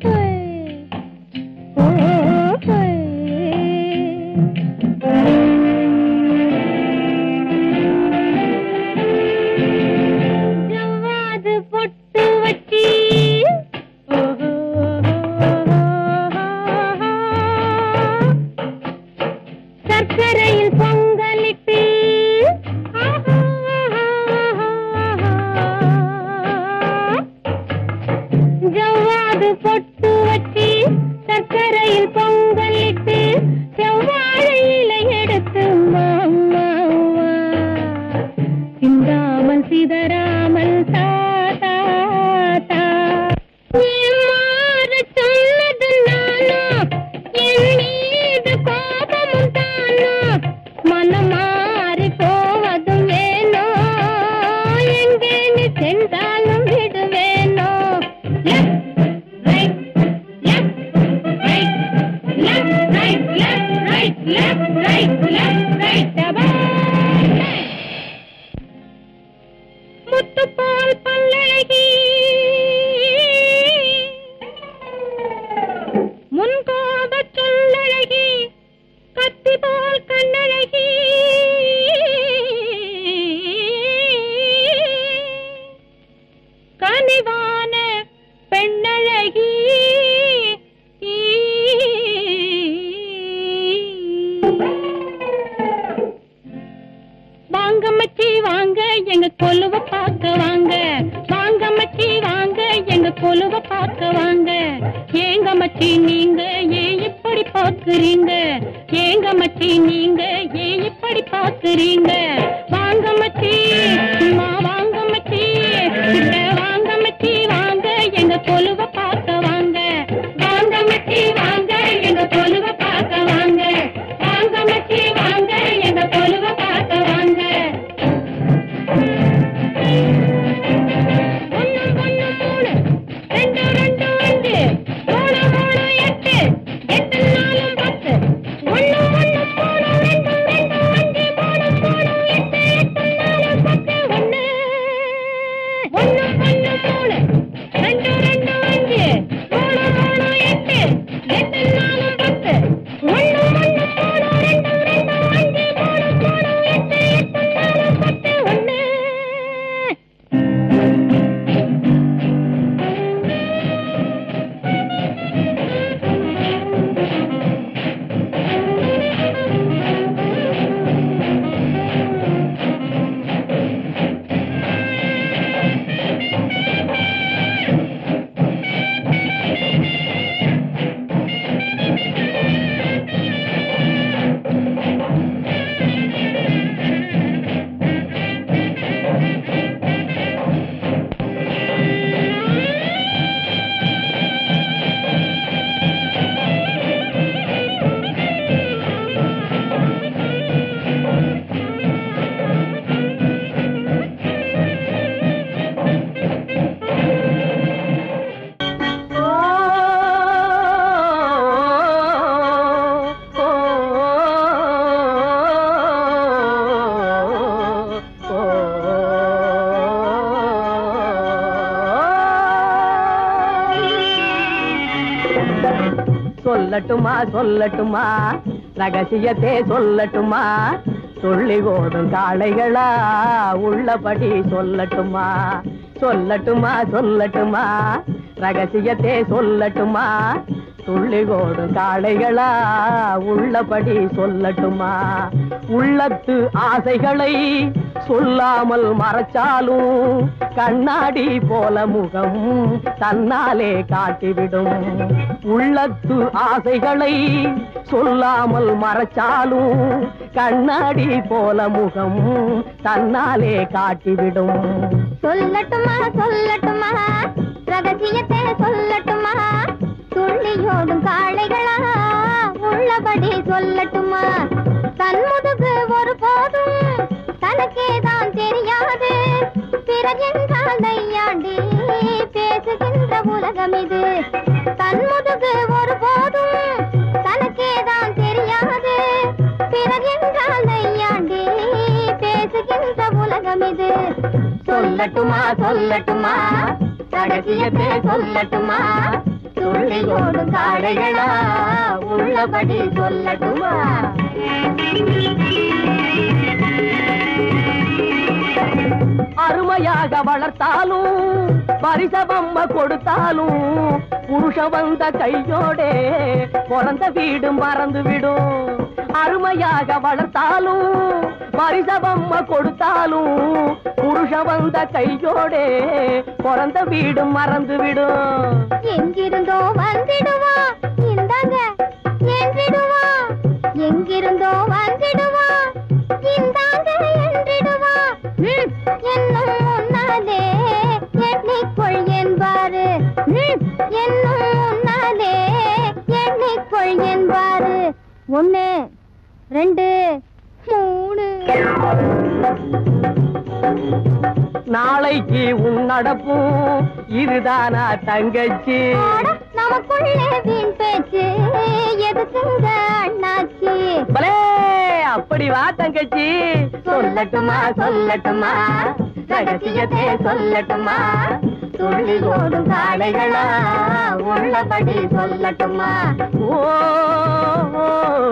ஓ, ஜவ்வாது பொட்டு வச்சி சர்க்கரையில் பொங்கலிட்டு ஜவ்வாது பொட்டு வச்சி சர்க்கரையில் பொங்கலிட்டு செவ்வாழை இலை எடுத்து மாமா சிந்தாமல் சிதறாமல் தா தா தா ஏமாற சொன்னது நானோ என் மீது கோபமும் தானோ மனம் மாறி போவதும் வேணோ எங்கே நீ சென்றாலும் விடுவேனோ Left, right, left, right, left, right, left, right, left, right, டபாய். முத்துப்பால் பல்லழகி முன்கோப சொல்லழகி கத்தி போல் கண்ணழகி கனிவான பெண்ணழகி வாங்க மச்சி வாங்க எங்க கொலுவ பார்க்க வாங்க வாங்க மச்சி வாங்க எங்க கொலுவ பார்க்க வாங்க ஏங்க மச்சி நீங்க ஏன் இப்படி பாக்குறீங்க ஏங்க மச்சி நீங்க ஏன் இப்படி பாக்குறீங்க வாங்க மச்சி சும்மா வாங்க மச்சி கிட்ட வாங்க மச்சி வாங்க எங்க கொலுவ பார்க்க வாங்க வாங்க மச்சி வாங்க எங்க கொலுவ பார்க்க வாங்க வாங்க மச்சி வாங்க எங்க கொலுவ பார்க்க வாங்க ஒண்ணு ஒண்ணு மூணு ரெண்டு ரெண்டு அஞ்சு மூணு மூணு எட்டு எட்டு நாலு பத்து ஒண்ணு ஒண்ணு மூணு ரெண்டு ரெண்டு அஞ்சு மூணு மூணு எட்டு எட்டு நாலு பத்து ஒண்ணு ஒண்ணு ஒண்ணு மூணு ரெண்டு ரெண்டு அஞ்சு மூணு மூணு எட்டு எட்டு நாலு பத்து ஒண்ணு ஒண்ணு மூணு ரெண்டு ரெண்டு அஞ்சு மூணு மூணு எட்டு எட்டு நாலு பத்து ஒண்ணு சொல்லட்டுமா சொல்லட்டுமா ரகசியத்தை சொல்லட்டுமா துள்ளி ஓடும் காளைகளா உள்ளபடி சொல்லட்டுமா சொல்லட்டுமா சொல்லட்டுமா ரகசியத்தை சொல்லட்டுமா துள்ளி ஓடும் காளைகளா உள்ளபடி சொல்லட்டுமா உள்ளத்து ஆசைகளை சொல்லாமல் மறைச்சாலும் கண்ணாடி போல முகம் தன்னாலே காட்டிவிடும் உள்ளத்து ஆசைகளை சொல்லாமல் மறைச்சாலும் கண்ணாடி போல முகம் தன்னாலே காட்டிவிடும் சொல்லட்டுமா சொல்லட்டுமா ரகசியத்தை சொல்லட்டுமா துள்ளியோடும் காளைகளா உள்ளபடி சொல்லட்டுமா தன் முதுகு ஒரு போதும் தனக்கே தான் தெரியாது பிறகென்றால் நையாண்டி பேசுகின்ற உலகம் இது தன் முதுகு ஒரு போதும் தனக்கே தான் தெரியாது பிறகென்றால் சொல்லட்டுமா சொல்லட்டுமா ரகசியத்தை சொல்லட்டுமா துள்ளியோடும் காடைகளா உள்ளபடி சொல்லட்டுமா அருமையாக வளர்த்தாலும் பரிசபம்ம கொடுத்தாலும் புருஷ வந்த கையோடே பிறந்த வீடு மறந்து விடும் அருமையாக வளர்த்தாலும் பரிசபம்ம கொடுத்தாலும் புருஷ வந்த கையோடே பிறந்த வீடு மறந்து விடும் எங்கிருந்தோ வந்திடுவா இந்தாங்க என்றிடுவா எங்கிருந்தோ வந்திடுவா இந்தாங்க என்றிடுவா ம், என்னும் முன்னாலே எண்ணிக்கொள் என்பாரு ம், என்னும் முன்னாலே எண்ணிக்கொள் என்பாரு ஒண்ணு ரெண்டு மூணு நாளைக்கு உன் நடப்பும் இதுதானா தங்கச்சி ஆட, நமக்குள்ளே வீண் பேச்சு எதுக்குங்க அண்ணாச்சி பலே அப்படி வா தங்கச்சி சொல்லட்டுமா சொல்லட்டுமா ரகசியத்தை சொல்லட்டுமா துள்ளி ஓடும் காளைகளா உள்ளபடி சொல்லட்டுமா ஓ ஓ,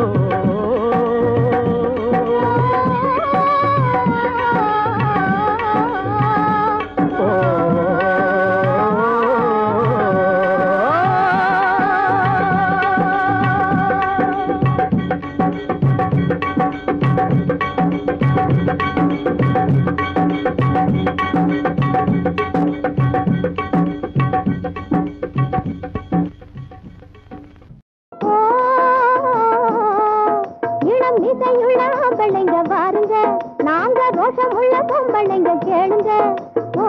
ஓ, இளம் இசையுள்ள ஆம்பளைங்க பாருங்க நாங்க ரோஷம் உள்ள பொம்பளைங்க கேளுங்க ஓ,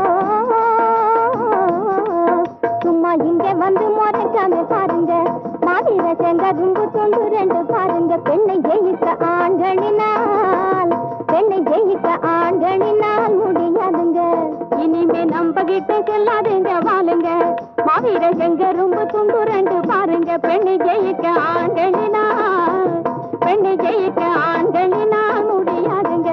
சும்மா இங்க வந்து முறைக்காம பாருங்க மாவீர செங்க துண்டு தொண்டு ரெண்டு பாருங்க பெண்ணை ஜெயிக்க ஆண்களினால் பெண்ணை ஜெயிக்க ஆண்களினால் முடியாதுங்க இனிமே நம்ப கிட்ட செல்லாதுங்க வாழுங்க மாவீர செங்க ரொம்ப துண்டு ரெண்டு பாருங்க பெண்ணை ஜெயிக்க ஆண்களினால் பெண்ணை ஜெயிக்க ஆண்களினால் முடியாதுங்க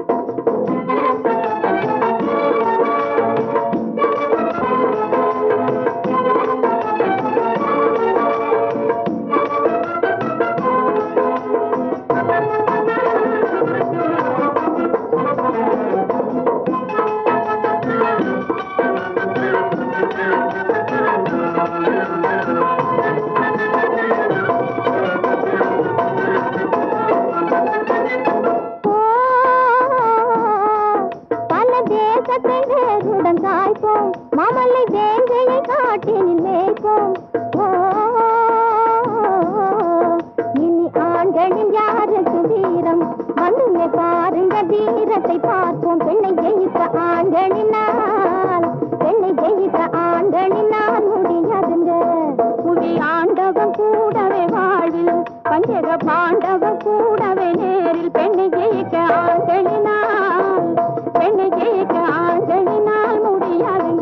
பல தேசத்தை வேறுடன் சாய்ப்போம் மாமல்லை வேங்கையை காட்டினில் மேய்ப்போம் ஓ, இனி ஆண்களில் யாருக்கு வீரம் வந்துங்க பாருங்க வீரத்தை பார்ப்போம் பெண்ணை ஜெயிக்க ஆண்களினால் பெண்ணை ஜெயிக்க ஆண்களினால் முடியாதுங்க புவி ஆண்டவன் கூடவே வாழ்வில் பஞ்சக பாண்டவன் கூடவே நேரில் பெண்ணை ஜெயிக்க ஆண்களினால் பெண்ணை ஜெயிக்க ஆண்களினால் முடியாதுங்க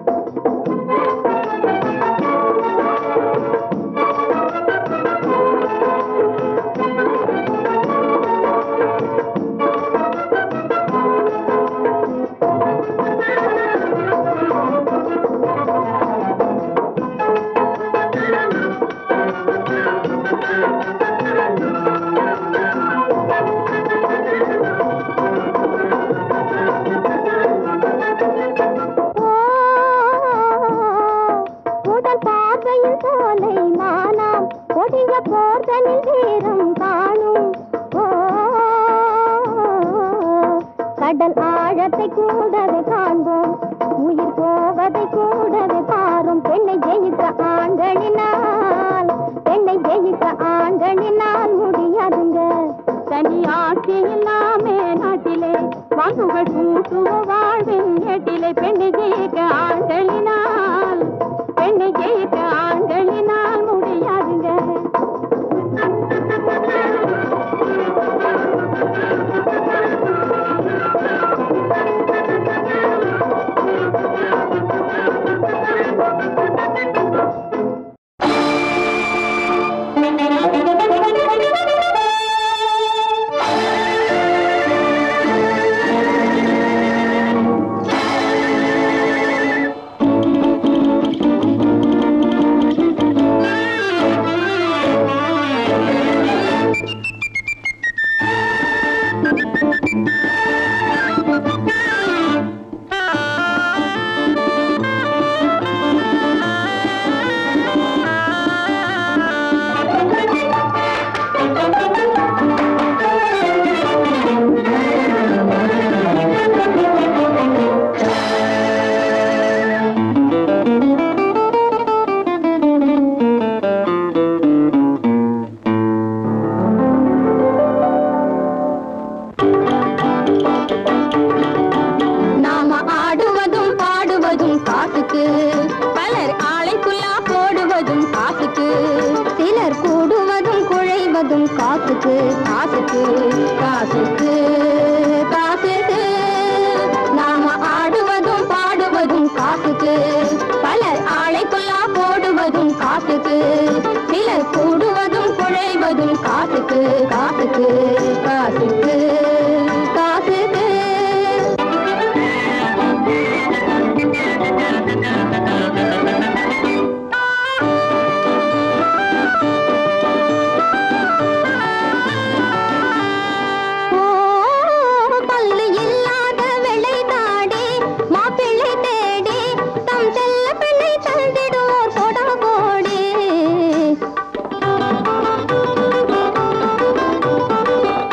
உடல் பார்வையில் சோலை மானாம் கொடிய போர்தனில் வீரம் காணும் ஓ, கடல் ஆழத்தை கூடவே காண்போம் உயிர் போவதை கூடவே பாரும் பெண்ணை ஜெயிக்க ஆண்களினால் பெண்ணை ஜெயிக்க ஆண்களினால் முடியாதுங்க தனி ஆட்சி இல்லாமே நாட்டிலே வாங்குகள் கூட்டுவ வாழ்வின் ஏட்டிலே பெண்ணை ஜெயிக்க ஆண்களினால் பெண்ணை ஜெயிக்க ஆண்களினால் முடியாதுங்க ஆ காசுக்கு காசுக்கு காசுக்கு நாம ஆடுவதும் பாடுவதும் காசுக்கு பலர் ஆளைக்குள்ளா போடுவதும் காசுக்கு சிலர் கூடுவதும் குழைவதும் காசுக்கு காசுக்கு காசுக்கு காசுக்கு ஓ, பல்லு இல்லாத வெள்ளை நாடி மாப்பிள்ளை தேடி தம் செல்ல பெண்ணை தந்திடுவோர் கொடா கோடி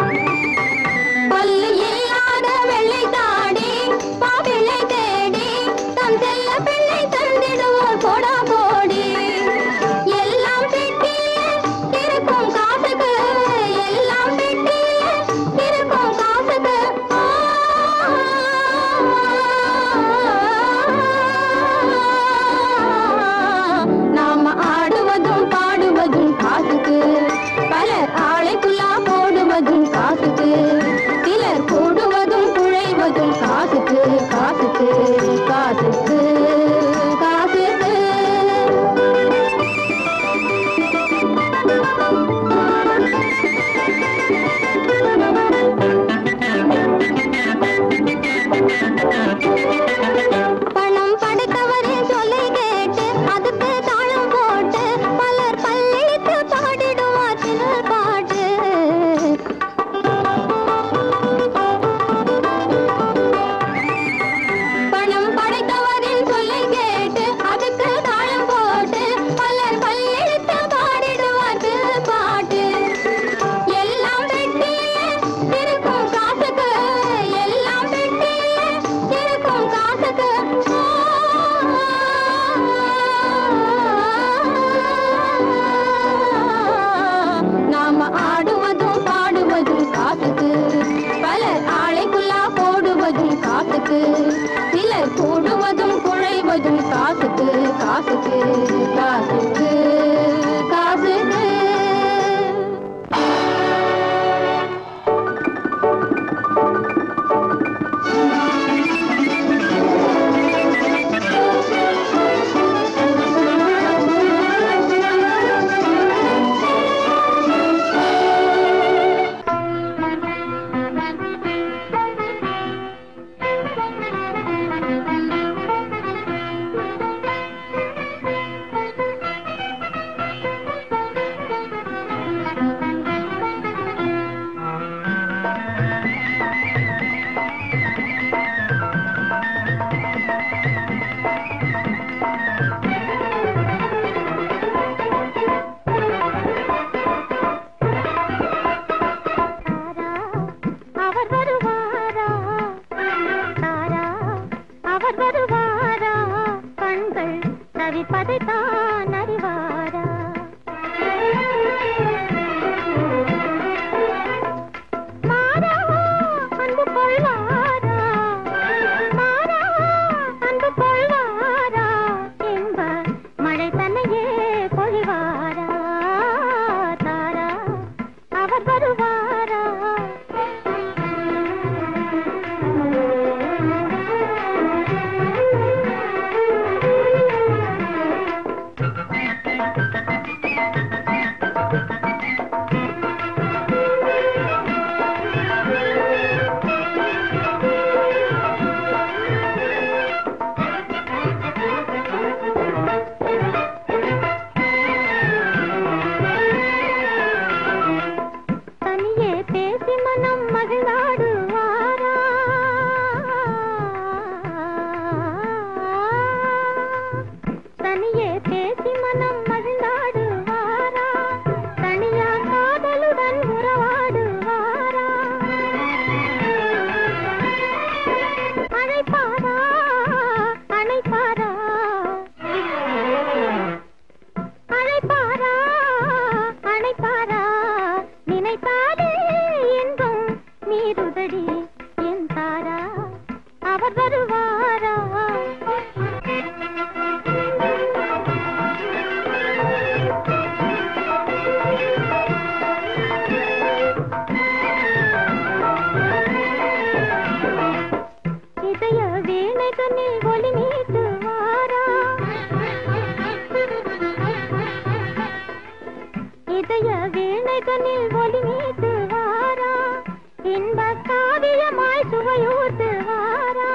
சுவையூட்டு வாரா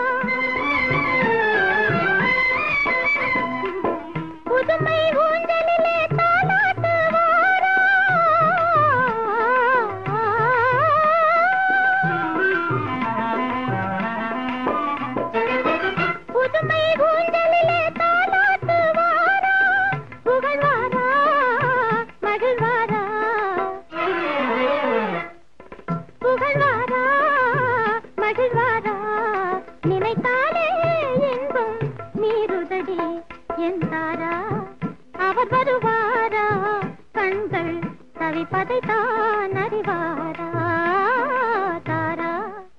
புதுமை ஊஞ்சலிலே தாலாட்டு வாரா புதுமை ஊஞ்சலிலே தாலாட்டு வாரா புகழ்வாரா மகிழ்வாரா புகழ்வாரா மகிழ்வாரா நினைத்தாலே இன்பம் நீருதடி என்றாரா அவர் வருவாரா கண்கள் தவிப்பதை தான் அறிவாரா தாரா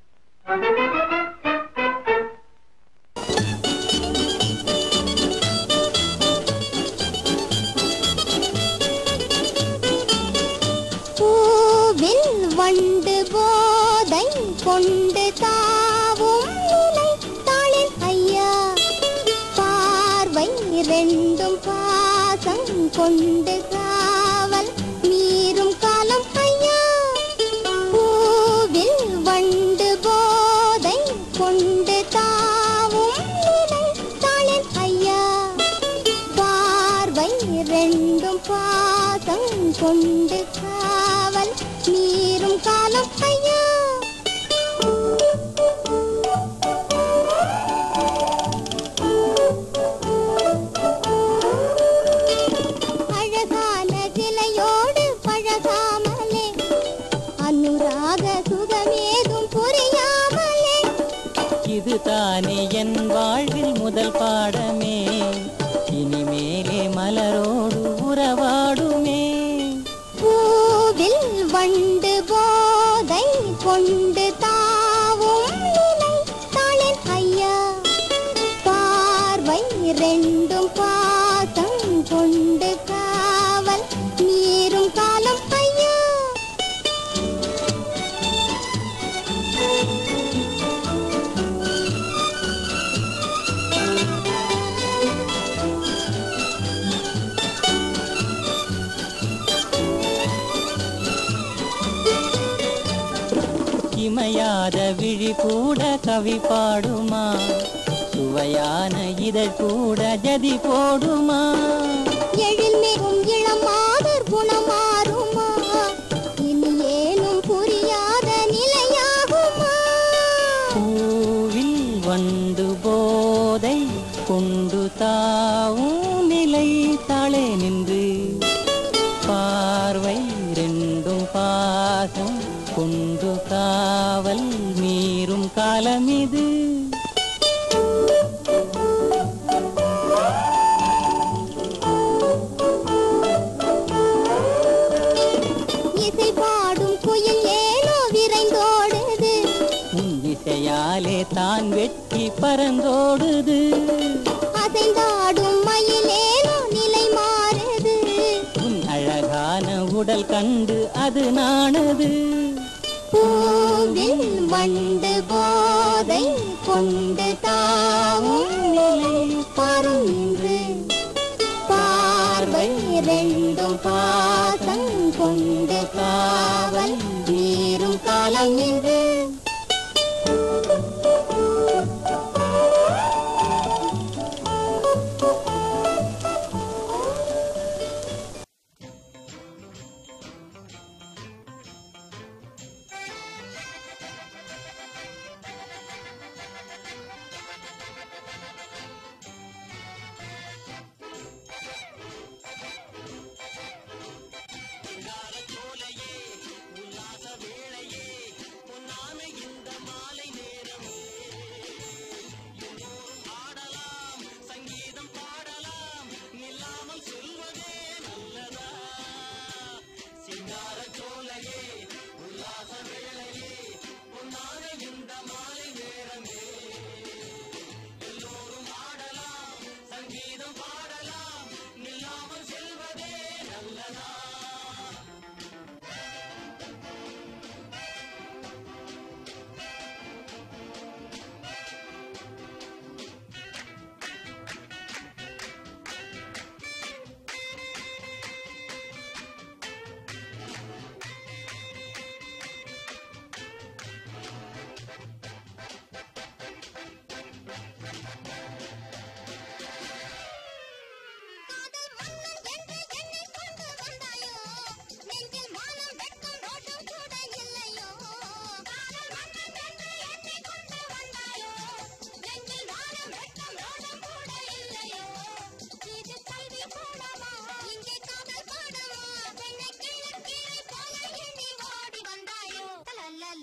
பூவில் வண்டு போதை கொண்டு தாவும் நிலை தாளின் ஐயா பார்வை ரெண்டும் பாசம் கொண்டு காவல் மீறும் காலம் ஐயா பூவில் வண்டு போதை கொண்டு தாவும் நிலை தாளின் ஐயா பார்வை ரெண்டும் பாசம் கொண்டு காவல் மீறும் காலம் ஐயா அழகான சிலையோடு பழகாமலே அனுராக சுகமேதும் புரியாமலே இதுதானே என் வாழ்வில் முதல் பாடமே இனிமேலே மலரோடு உறவாடுமே பூவில் வண்டு போதை கொண்டு தாவும் நிலை தாளின் ஐயா பார்வை ரெண்டும் பாசம் கொண்டு காவல் மீறும் காலம் ஐயா இமையாத விழி கூட கவி பாடுமா சுவையான இதழ் கூட ஜதி போடுமா எழில் மிகும் இளமாதர் குணமாறுமா இனி ஏனும் புரியாத நிலையாகுமா பூவில் வண்டு போதை கொண்டு தாவும் நிலை தாளே நின்று பார்வை ரெண்டும் பாசம் கொண்டு காவல் மீறும் காலம் இது இசை பாடும் குயில் ஏனோ விரைந்தோடுது உன் இசையாலே தான் வெட்டி பறந்தோடுது அசைந்தாடும் மயிலேனோ நிலை மாறுது உன் அழகான உடல் கண்டு அது நாணுது பூவில் வண்டு போதை கொண்டு தாவும் நிலை பாரும் இன்று பார்வை ரெண்டும் பாசம் கொண்டு காவல் மீறும் காலம் இது உல்லாச வேளையே பொன்னான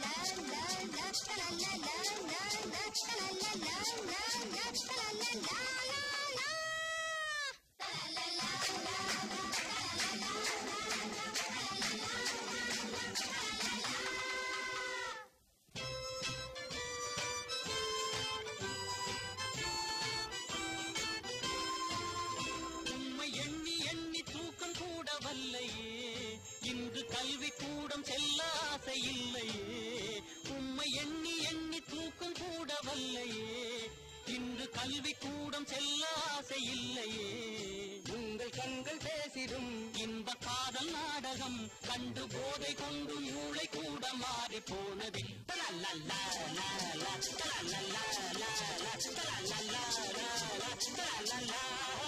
உம்மை எண்ணி எண்ணி தூக்கம் கூட வல்லையே இன்று கல்வி கூடம் செல்ல ஆசை இல்லையே உம்மை எண்ணி எண்ணி தூக்கம் கூட வல்லையே இன்று கல்வி கூடம் செல்ல ஆசை இல்லையே உங்கள் கண்கள் பேசிடும் இன்ப காதல் நாடகம் கண்டு போதை கொண்டு மூளை கூட மாறி போனது லல்லா, லல்லா, லல்லா, லல்லா, லல்லா, லல்லா.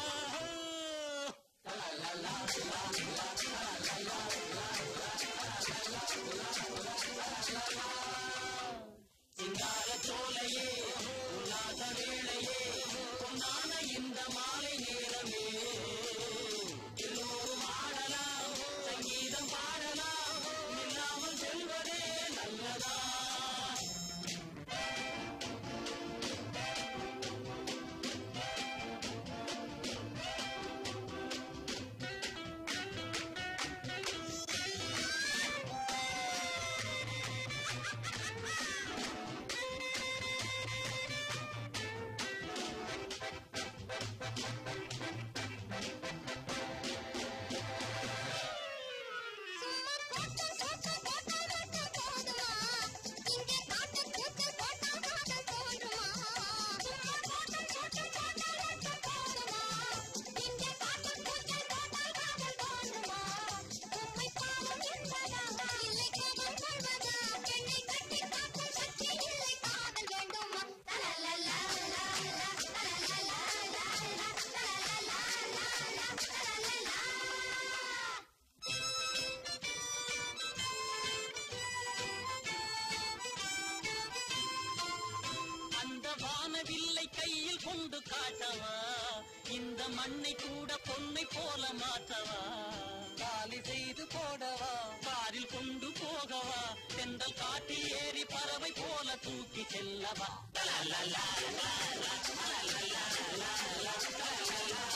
சிங்கார சோலையே உல்லாச வேளையே பொன்னான இந்த மாலை நேரமே எல்லோரும் ஆடலாம் சங்கீதம் பாடலாம் இல்லாமல் செல்வதே நல்லதா அந்த வானவில்லை கையில் கொண்டு காட்டவா இந்த மண்ணை கூட பொன்னை போல மாற்றவா காலி செய்து போடவா காரில் கொண்டு போகவா தென்றல் காட்டில் ஏறி பறவை போல தூக்கி செல்லவா லலலா, லலலா, லலலா, லலலா.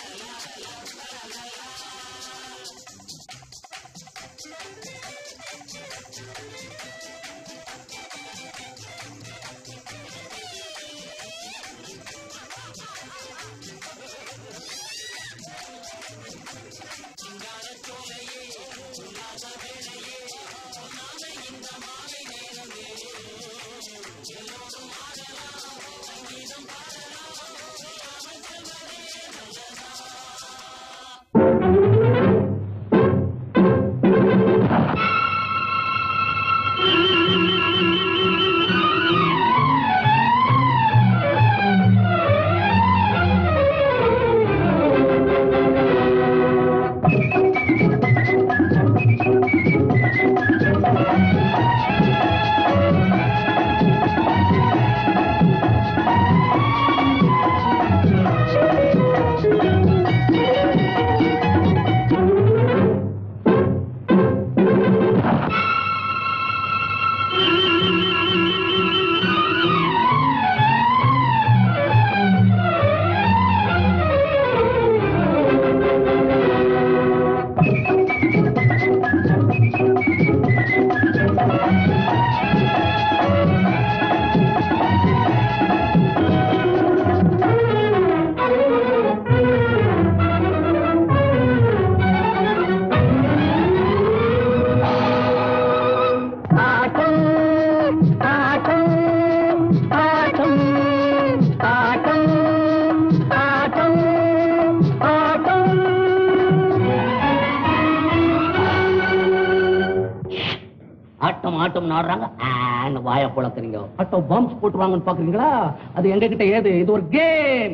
ஆட்டம் ஆட்டம் ஆடுறாங்க ஆன்னு வாய புழக்கிறீங்க ஆட்டம் பாம்ஸ் போட்டுருவாங்கன்னு பாக்குறீங்களா அது எங்க கிட்ட ஏது இது ஒரு கேம்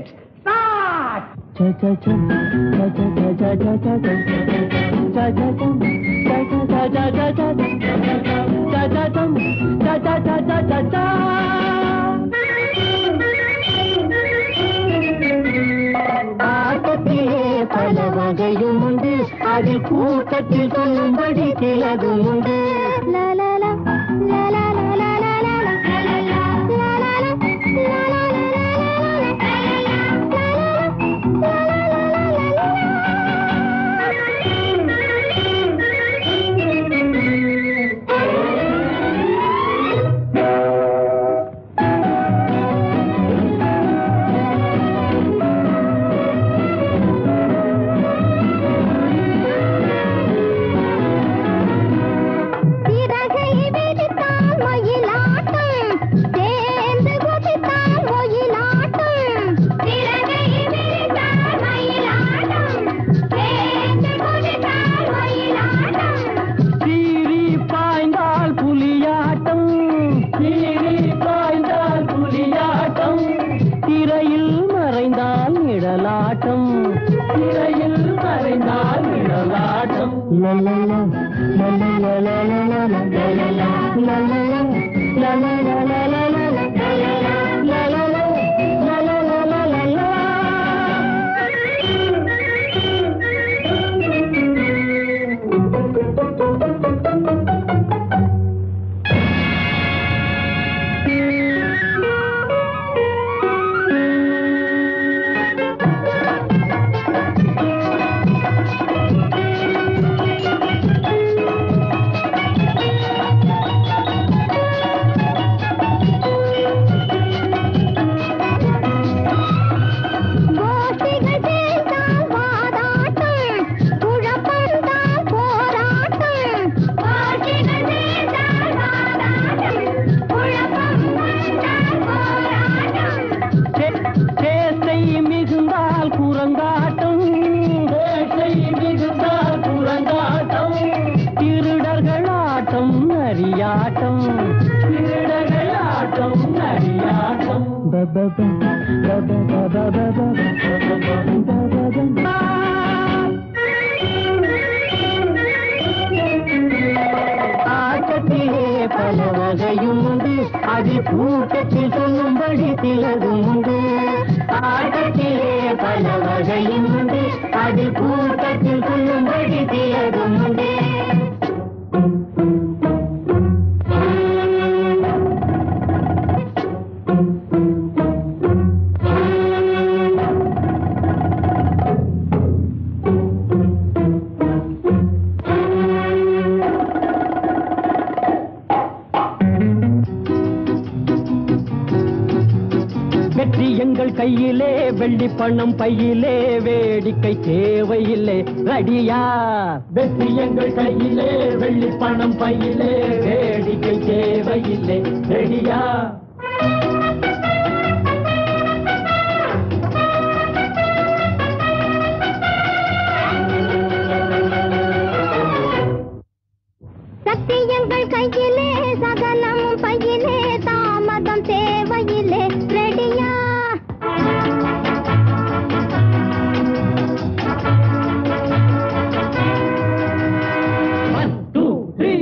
ஆட்டத்திலே பல வகையும் உண்டு அதில் கூட்டத்தில் சொல்லும்படி சிலதும் உண்டு கோஷ்டிகள் சேர்ந்தால் வாதாட்டம் குழப்பம்தான் போராட்டம் கோஷ்டிகள் சேர்ந்தால் வாதாட்டம் குழப்பம்தான் போராட்டம் சேத்தை மிகுந்தால் குரங்காட்டம் சேத்தை மிகுந்தால் குரங்காட்டம் திருடர்கள் ஆட்டம் நரியாட்டம் திருடர்கள் ஆட்டம் நரியாட்டம் ஆட்டத்திலே பல வகையும் உண்டு அது கூட்டத்தில் சொல்லும்படி சிலதும் உண்டு ஆட்டத்திலே பல வகையும் உண்டு அது கூட்டத்தில் சொல்லும்படி சிலதும் உண்டு வெற்றி எங்கள் கையிலே வெள்ளி பணம் பையிலே வேடிக்கை தேவையில்லை ரெடியா வெற்றி எங்கள் கையிலே வெள்ளி பணம் பையிலே வேடிக்கை தேவையில்லை ரெடியா சத்தியங்கள் கையிலே சகலமும் பையிலே தாமதம் தேவையில்லை ரெடியா ஒன் டூ த்ரீ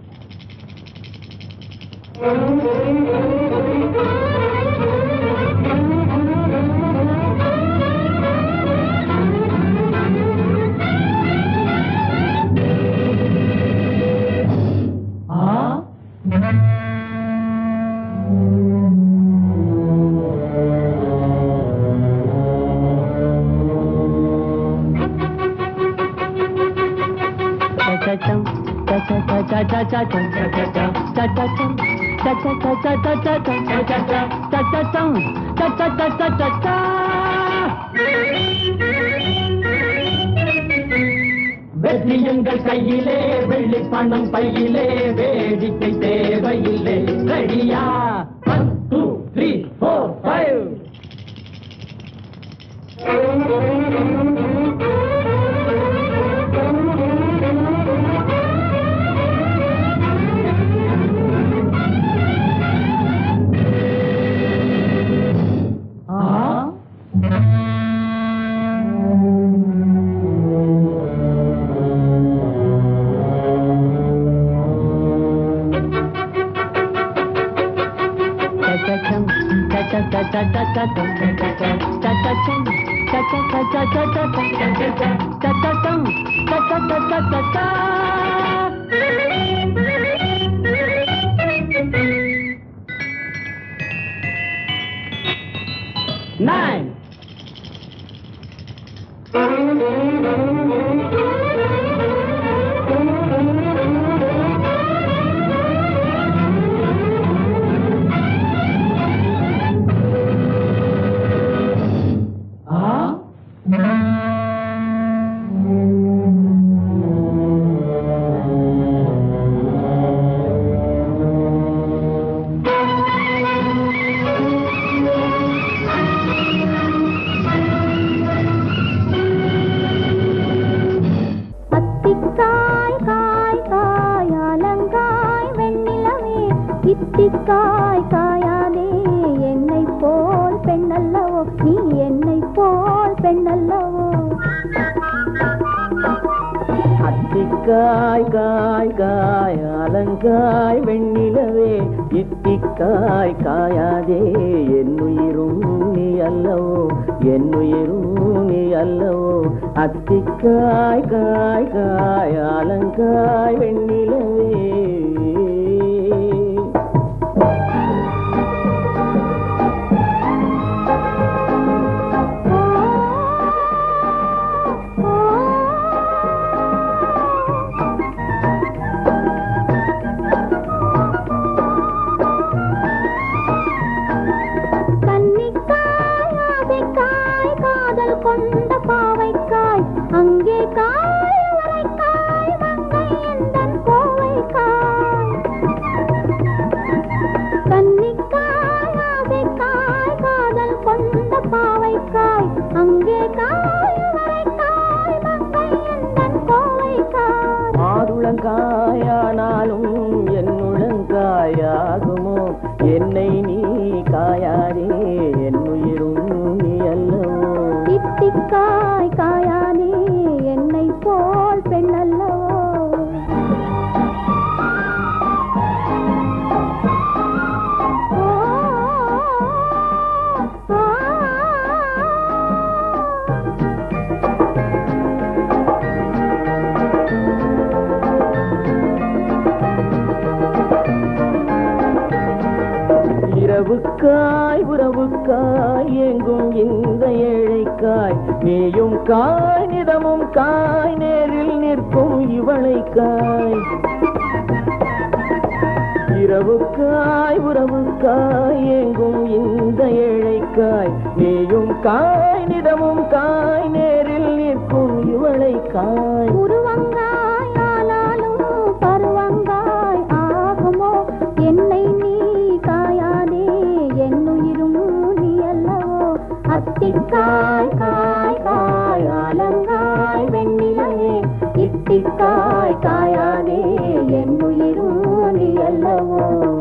வெற்றி எங்கள் கையிலே வெள்ளி பணம் பையிலே வேடிக்கை தேவையில்லை ரெடியா one two three four five Nine. அத்திக்காய் காய் காய் அலங்காய் வெண்ணிலவே இத்திக்காய் காயாதே என்னை போல் பெண்ணல்லவோ நீ என்னை போல் பெண்ணல்லவோ அத்திக்காய் அத்திக்காய் காய் காய் அலங்காய் வெண்ணிலவே இத்திக்காய் காயாதே என்னுயிரும் நீ அல்லவோ என்னுயிரும் நீ அல்லவோ அத்திக்காய் காய் காய் அலங்காய் வெண்ணிலவே கன்னிக்காய் ஆசைக்காய் காதல் கொண்ட பாவைக்காய் அங்கே காய் வரைக்காய் மங்கை எந்தன் கோவைக்காய் கன்னிக்காய் ஆசைக்காய் காதல் கொண்ட பாவைக்காய் அங்கே காய் வரைக்காய் மங்கை எந்தன் கோவைக்காய் மாதுளங்காயானாலும் என்னுளங்காயாகுமோ என்னை நீ காயாதே என்னுயிரும் நீ அல்லவோ இத்திக்காய் காயாதே என்னை போல் பெண் அல்லவோ ஓ, ஆ, இரவுக்காய் உறவுக்காய் எங்கும் இந்த ஏழைக்காய் நீயும் காய் நிதமும் காய் நேரில் நிற்கும் இவளைக்காய் இரவுக்காய் உறவுக்காய் எங்கும் இந்த ஏழைக்காய் நீயும் காய் நிதமும் காய் நேரில் நிற்கும் இவளைக்காய் உருவங்காய் ஆனாலும் பருவங்காய் ஆகுமோ என்னை நீ காயாதே என்னுயிரும் நீ அல்லவோ அத்திக்காய் காய் காய் ஆலங்காய் வெண்ணிலையே இத்திக்காய் காயாதே என்னுயிரும் நீ அல்லவோ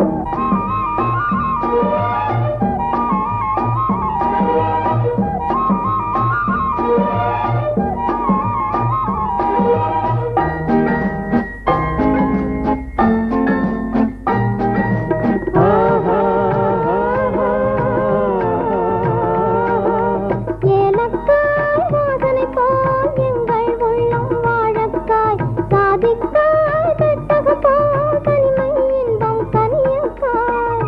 ஏலக்காய் வாசனை போல் எங்கள் உள்ளம் வாழக்காய் சாதிக்காய் பெட்டக போல் தனிமை இன்பம் கனியக்காய்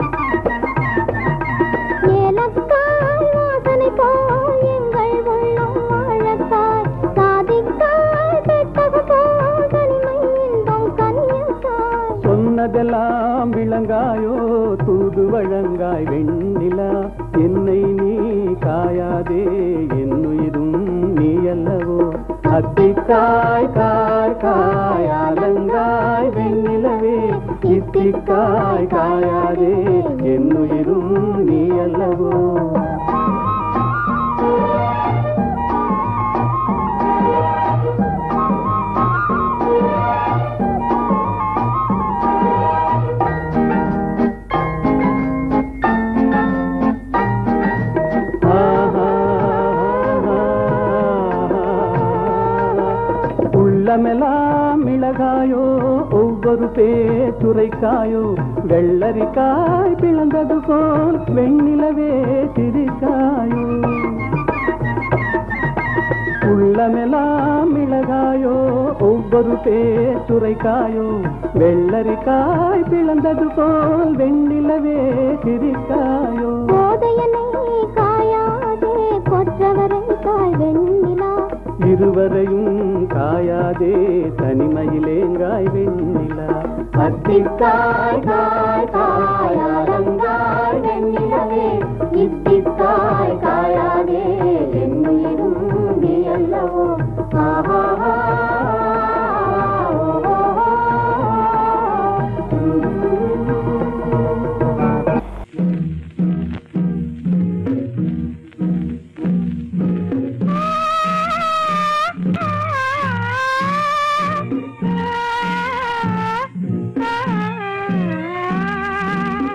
ஏலக்காய் வாசனை போல் எங்கள் உள்ளம் வாழக்காய் சாதிக்காய் பெட்டக போல் தனிமை இன்பம் கனியக்காய் சொன்னதெல்லாம் விளங்காயோ தூது வழங்காய் வெண்ணிலா என்னை நீ காயாதே என்னுயிரும் நீ அல்லவோ அத்திக்காய் காய் காய் அலங்காய் வெண்ணிலவே இத்திக்காய் காயாதே என்னுயிரும் நீ அல்லவோ உள்ளமெல்லாம் மிளகாயோ ஒவ்வொரு பேச்சுரைக்காயோ வெள்ளரிக்காய் பிளந்தது போல் வெண்ணிலவே சிரிக்காயோ உள்ளமெல்லாம் மிளகாயோ ஒவ்வொரு பேச்சுரைக்காயோ வெள்ளரிக்காய் பிளந்தது போல் வெண்ணிலவே சிரிக்காயோ போதையனை காயாதே கொற்றவரை காய் வெண்ணிலா இருவரையும் காயாதே தனிமையிலேங்காய் வெண்ணிலா அத்திக்காய் காய் காய் அலங்காய் வெண்ணிலவே இத்திக்காய் காயாதே என்னுயிரும் நீ அல்லவோ ஆஹா ஆ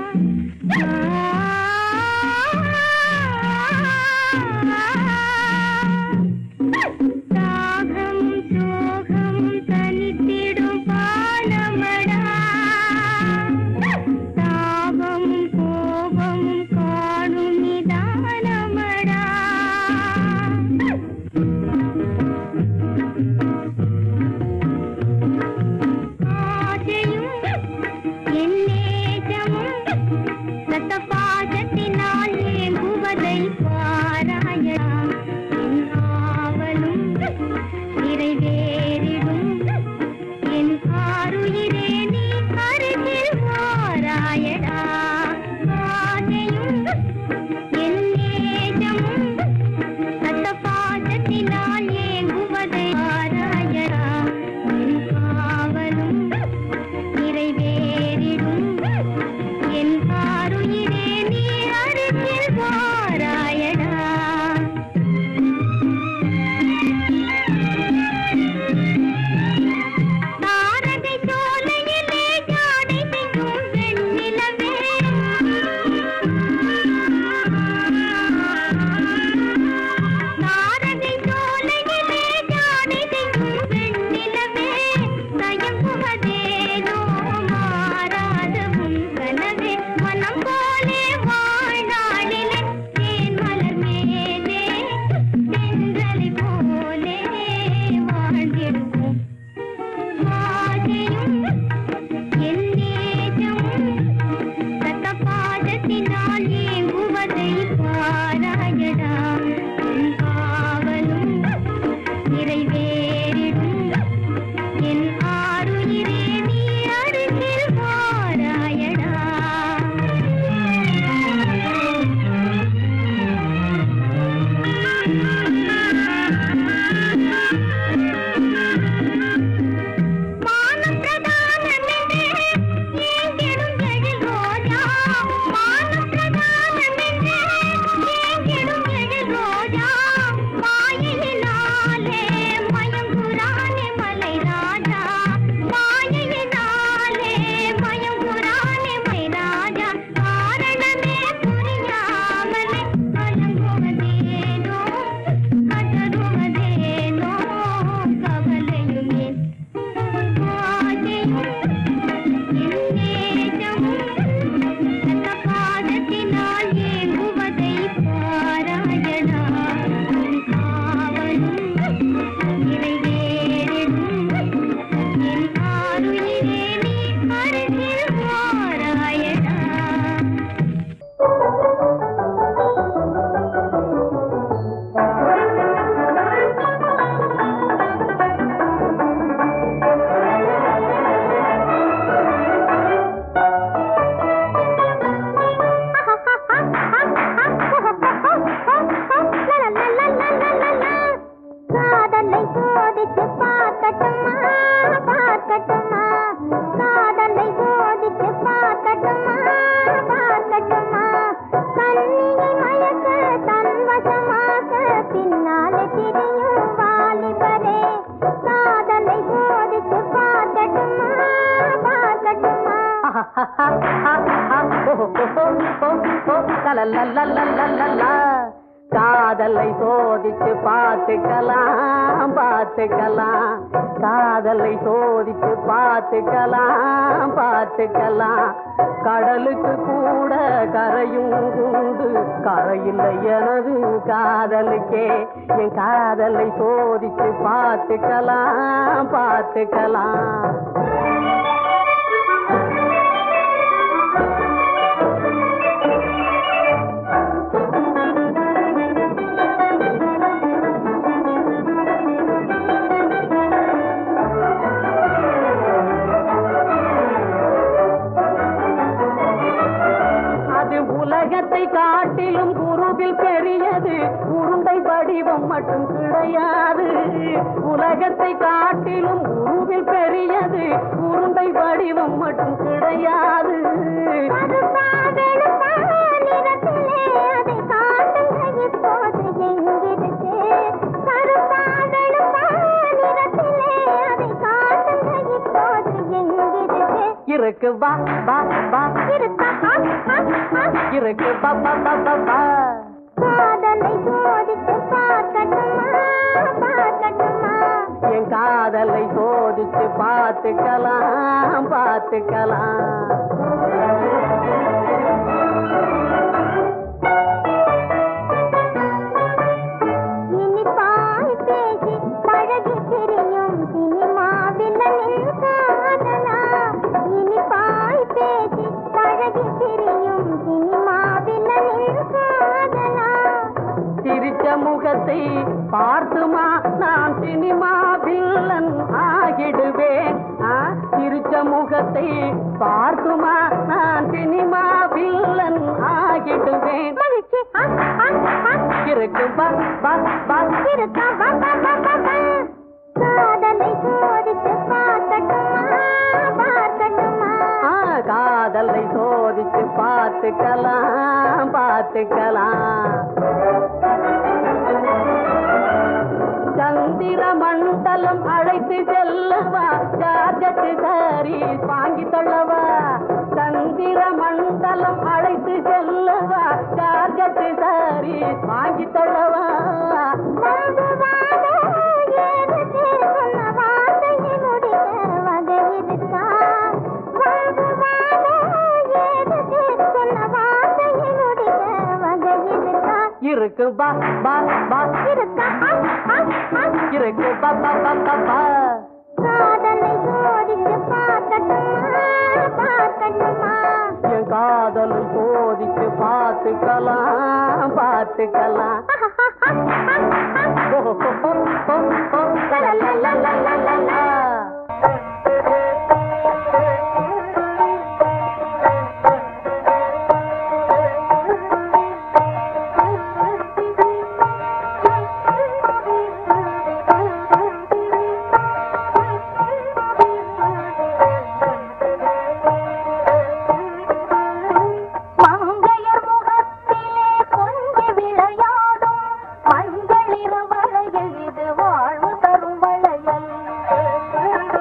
தத்த பாசத்தினால் ஏங்குவதை பாராயணம் என் ஆவலும் நிறைவேறிடும் என் ஆருயிரே நீ அருகில் வாராயடா ஆசையும் என் நேசமும் தத்த பாசத்தினால் ஏங்குவதை பாராயடா என் ஆவலும் நிறைவேறிடும் என் ஆருயிரே நீ அருகில் வாராயடா தாரகை சோலையிலே ஜாடை செய்யும் வெண்ணிலவே தாரகை சோலையிலே ஜாடை செய்யும் வெண்ணிலவே தயங்குவதேனோ மாறாத உன் கனவே மனம் போலே வாழ்நாளிலே தேன் மலர் மேலே தென்றலை போலே வாழ்ந்திடுவோம் ஆசையும் என் நேசமும் தத்த பாதத்தினால் ஏங்குவதை பாராயடா என் காவலும் நிறைவேறிடும் என் ஆருயிரே நீ அருகில் வாராயடா மானம் பிரதானமென்றே ஏங்கிடும் எழில் ரோஜா மானம் பிரதானமென்றே ஏங்கிடும் எழில் ரோஜா மாயையினாலே மயங்குறானே மலை ராஜா மாயையினாலே மயங்குறானே மலை ராஜா காரணமே புரியாமலே கலங்குவதேனோ கதறுவதேனோ கவலையும் ஏன் பாதத்தினால் ஏங்குவதை பாராயணா காவலும் நிறைவேறிடும் என் ஆருயிரே நீ அருகில் வாராயணா காதலை சோதித்து பார்க்கட்டுமா பார்க்கட்டுமா காதலை சோதித்து பார்க்கட்டுமா பார்க்கட்டுமா கண்ணியை மயக்க தன் வசமாக பின்னாலே திரியும் வாலிபரே காதலை சோதித்து பார்க்கட்டுமா பார்க்கட்டுமா காதலை சோதிச்சு பார்த்துக்கலாம் பார்த்துக்கலாம் காதலை சோதிச்சு பார்த்துக்கலாம் பார்த்துக்கலாம் கடலுக்கு கூட கரையும் உண்டு கரையில்லை எனது காதலுக்கே என் காதலை சோதிச்சு பார்த்துக்கலாம் பார்த்துக்கலாம் அது உலகத்தை காட்டிலும் குருவில் பெரியது உருண்டை வடிவம் மட்டும் கிடையாது உலகத்தை காட்டிலும் உருவில் பெரியது உருண்டை வடிவம் மட்டும் கிடையாது கருப்பா வெளுப்பா நிறத்திலே அதை காட்டுங்க இப்போது எங்கிருக்கு கருப்பா வெளுப்பா நிறத்திலே அதை காட்டுங்க இப்போது எங்கிருக்கு இருக்கு வா வா வா இருக்கா ஆ, ஆ, ஆ. இருக்கு வா வா வா வா வா காதலை சோதித்து பார்க்கட்டுமா பார்க்கட்டுமா என் காதலை சோதிச்சு பார்த்துக்கலாம் பார்த்துக்கலாம் இனிப்பாய் பேசி பழகி திரியும் சினிமா வில்லனின் காதலா இனிப்பாய் பேசி பழகி திரியும் சினிமா முகத்தை பார்த்துமா நான் சினிமா வில்லன் ஆகிடுவேன் மகிழ்ச்சி ஆ, ஆ, ஆ. இருக்கு பா பா பா இருக்கா பா, பா, பா, பா, பா. காதலை சோதித்து பார்க்கட்டுமா பார்க்கட்டுமா ஆ, காதலை சோதிச்சு பார்த்துக்கலாம் பார்த்துக்கலாம் சந்திர மண்டலம் அழைத்து செல்லவா ஜார்ஜட்டு சாரீஸ் வாங்கி தொள்ளவா சந்திர மண்டலம் அழைத்து செல்லவா ஜார்ஜட்டு சாரீஸ் வாங்கி தொள்ளவா வாது, வாது, ஏது சொன்ன வார்த்தையை முடிக்க வகை இருக்கா? வாது, வாது, ஏது சொன்ன வார்த்தையை முடிக்க வகை இருக்கா? இருக்கு பா பா பா இருக்கா? ஆ, ஆ, ஆ. இருக்கு பா பா பா பா பா காதலை சோதித்து பார்க்கட்டுமா பார்க்கட்டுமா என் காதலை சோதிச்சு பார்த்துக்கலாம் பார்த்துக்கலாம் ஓ, ஓ, ஓ, ஓ, ஓ, லலலலலலலலா. மங்கையர் முகத்திலே கொஞ்சி விளையாடும் மஞ்சளிரு வளையல் இது வாழ்வு தரும் வளையல்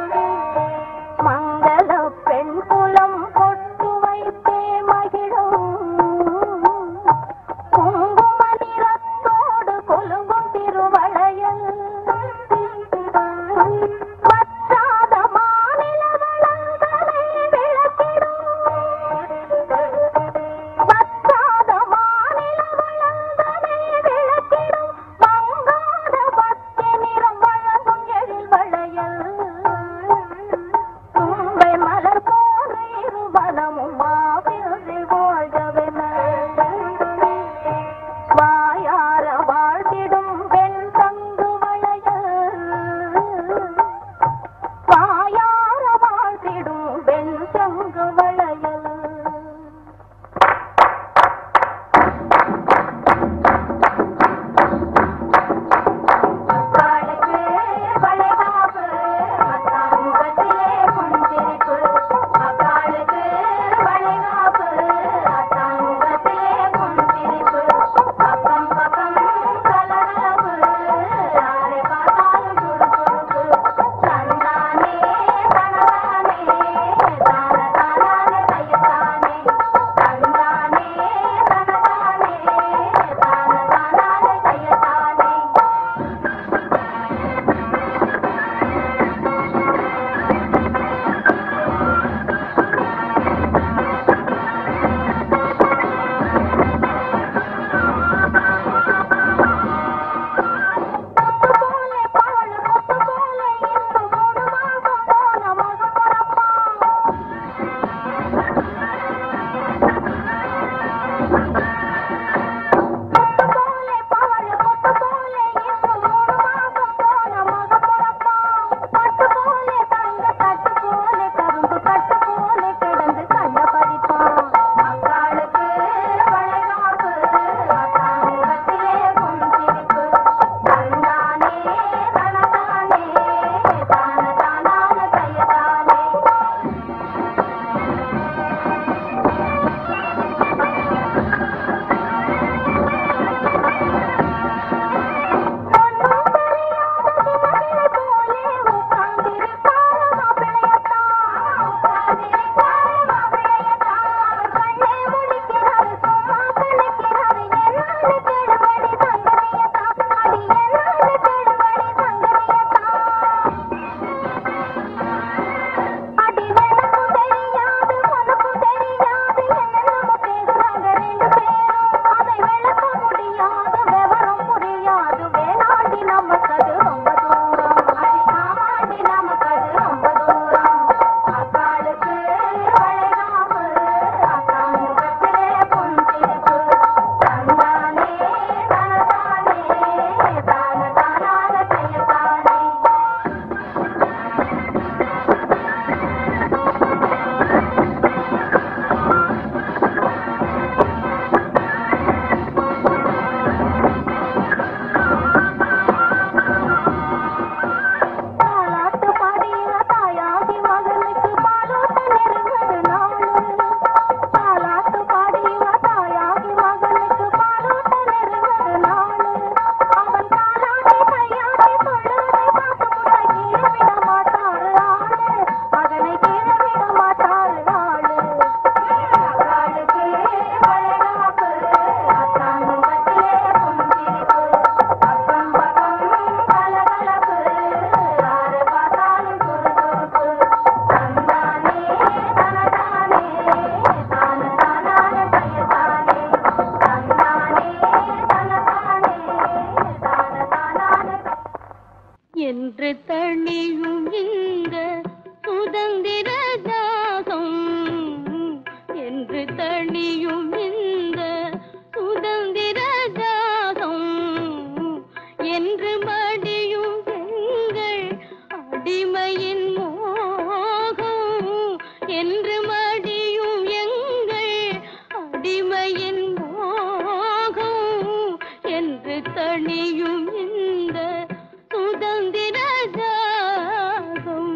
என்று தணியும் இந்த சுதந்திர தாகம் என்று தணியும் இந்த சுதந்திர தாகம் என்று மடியும் எங்கள் அடிமையின் மோகம் என்று மடியும் எங்கள் அடிமையின் மோகம் என்று தணியும் இந்த சுதந்திர தாகம்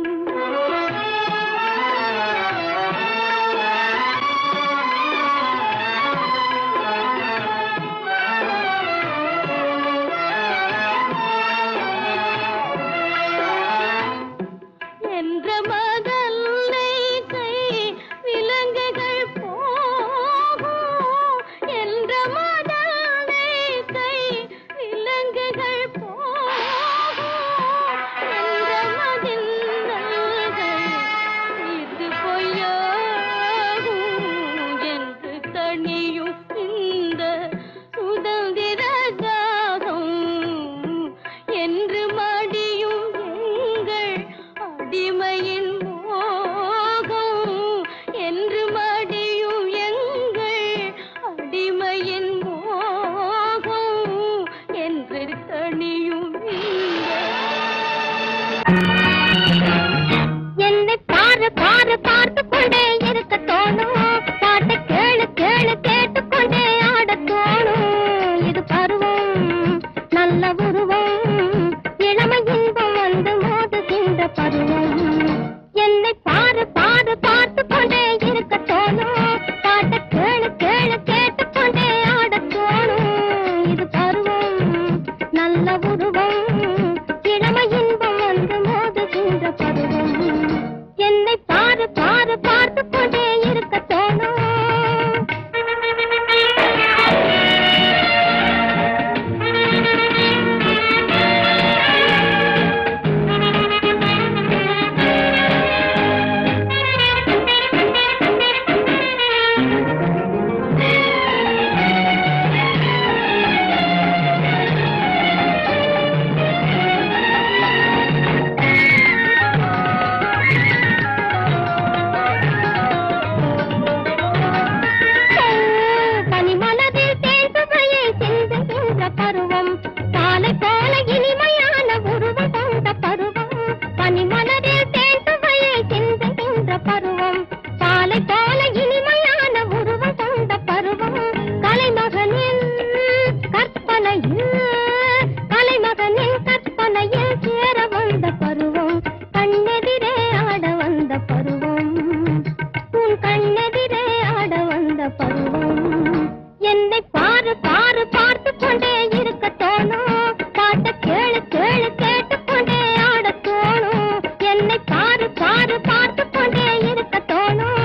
என்ற மதல்லை கை விலங்குகள் போகும் என்ற மதல்லை கை விலங்குகள் போகும் என்ற மதில்கள் இது பொய்யாகும் என்று தணியும் இந்த சுதந்திர தாகம் என்று மடியும் எங்கள் அடிமையின் மோகம் என்று மடியும் எங்கள் அடிமையின் மோகம் என்று தணியும் என்னை பாரு பாரு பார்த்து கொண்டே இருக்க தோணும் பாட்டை கேளு கேளு கேட்டுக்கொண்டே ஆடத் தோணும் இது பருவம் நல்ல உருவம் இளமை இன்பம் வந்து மோதுகின்ற பருவம் என்னை பாரு பாரு பார்த்து கொண்டே இருக்க தோணும் பாட்டை கேளு கேளு கேட்டுக்கொண்டே ஆடத் தோணும் இது பருவம் நல்ல உருவம் இளமை இன்பம் வந்து மோதுகின்ற பருவம் என்னை பாரு பாரு பார்த்து கொண்டே இருக்க தோணும் பனிமலரில் தேசுவையை சிந்துகின்ற பருவம் காலை போல இனிமையான உருவம் கொண்ட பருவம் பனிமலரில் தேசுவையை சிந்துகின்ற பருவம் காலை போல இனிமையான உருவம் கொண்ட பருவம் கலைமகனின் கற்பனையில் கலைமகனின் கற்பனையில் சேர வந்த பருவம் கண்ணெதிரே ஆட வந்த பருவம் உன் கண்ணெதிரே ஆட வந்த பருவம் என்னை பாரு பாரு பார்த்து கொண்டே இருக்க தோணும் பாட்ட கேளு கேளு கேட்டுக்கொண்டே ஆட தோணும் என்னை பாரு பாரு பார்த்து கொண்டே இருக்க தோணும்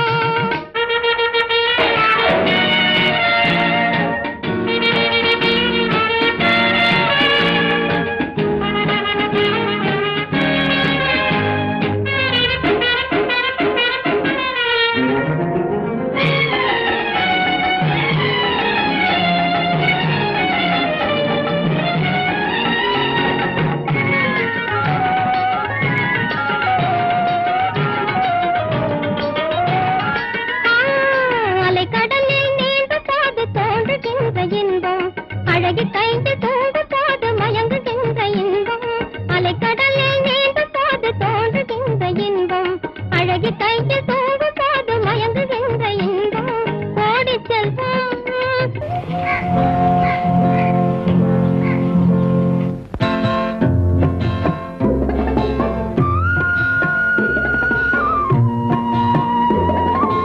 அலைக்கடலில் நீண்டு போது தோன்றுகின்ற இன்பம் அழகி கைந்து தூண்டு போது மயங்குகின்ற இன்பம் அலைக்கடலில் நீண்டு போது தோன்றுகின்ற இன்பம் அழகி கைந்து தூண்டு போது மயங்குகின்ற இன்பம் கோடி செல்வம்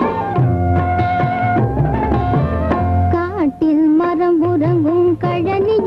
காட்டில் மரம் உறங்கும் கழனி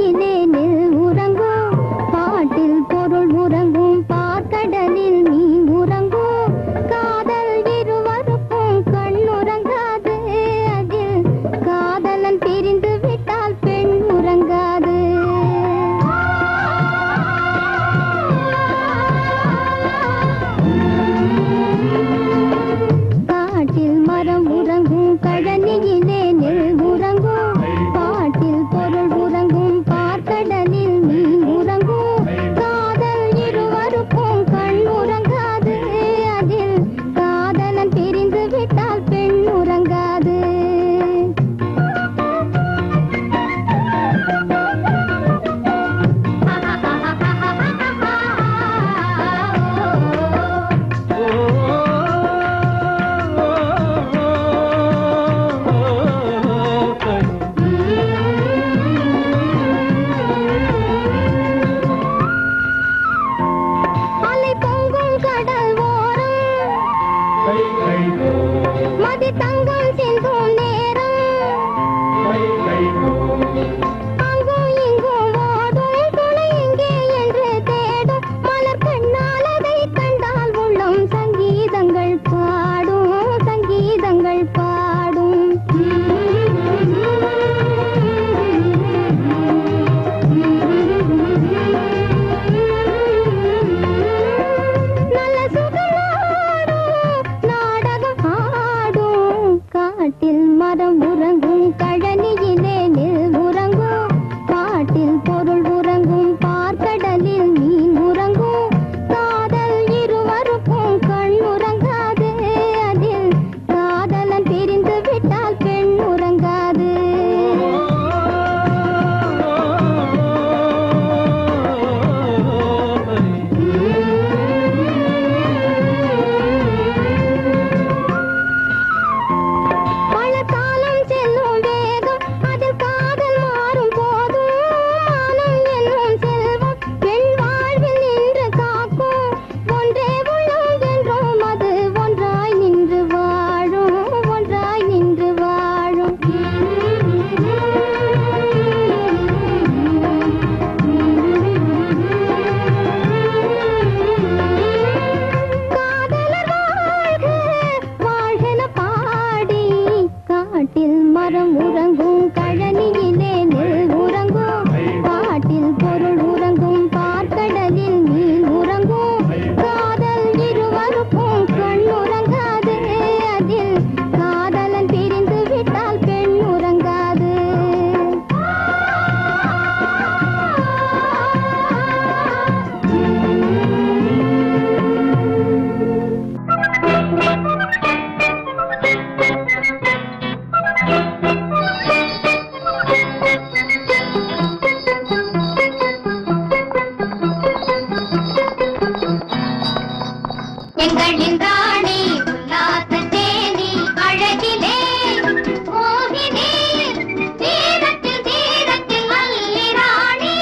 எங்களின் ராணி உல்லாச தேனி அழகிலே மோகினி தீரத்தில் தீரத்தில் அல்லி ராணி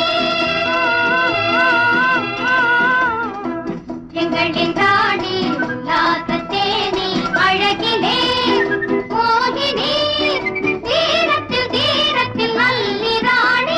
எங்களின் ராணி உல்லாச தேனி அழகிலே மோகினி தீரத்தில் தீரத்தில் அல்லி ராணி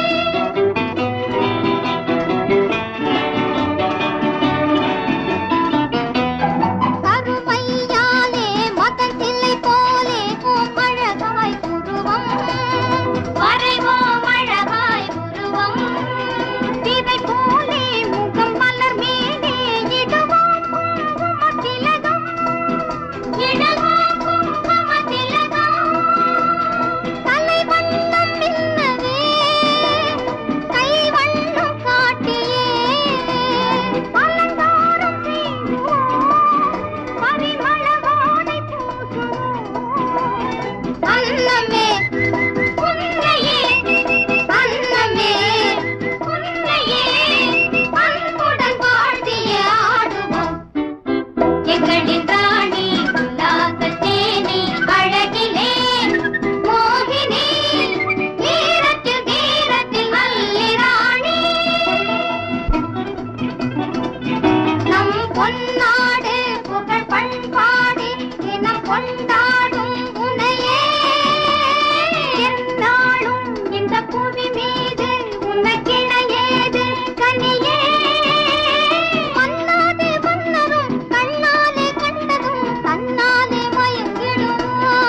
கருமையாலே மதன் சிலை போலே ஓம் அழகாய் உருவம் வரைவோம் அழகாய் உருவம் விதை போலே முகம் மலர் மேலே இடுவோம் குங்கும திலகம் இடுவோம் குங்கும திலகம் தலை வண்ணம் மின்னவே கை வண்ணம் காட்டியே அலங்காரம் செய்வோம் பரிமள வாடை பூசுவோம் அன்னமே உன்னையே அன்னமே உன்னையே அன்புடன் வாழ்த்திய ஆடுவோம் எங்களின் ராணி உல்லாச தேனி அழகிலே மோகினி தீரத்தில் தீரத்தில் அல்லி ராணி நம் பொன்னாடு புகழ் பண்பாடு தினம் கொண்டாடும் உனையே எந்நாளும் இந்த புவி மீது உனக்கிணையேது கனியே மன்னாது மன்னரும் கண்ணாலே கண்டதும் தன்னாலே மயங்கிடும்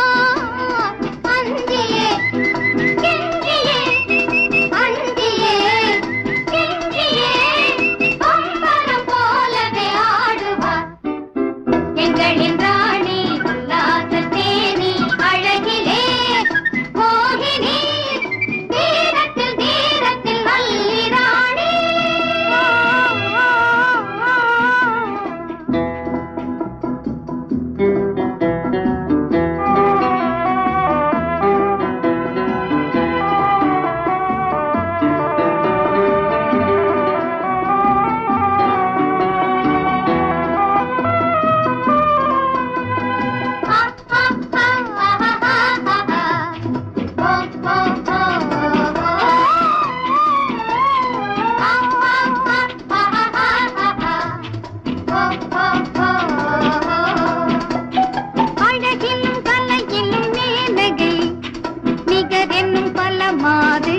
அந்தியே கெஞ்சியே அந்தியே கெஞ்சியே அம்பரம் போலவே ஆடுவார் எங்களின் ராணி உல்லாச தேனி அழகிலே மோகினி தீரத்தில் தீரத்தில் அல்லி ராணி அழகிலும் கலையிலும் மேனகை நிகரென்னும் பல மாது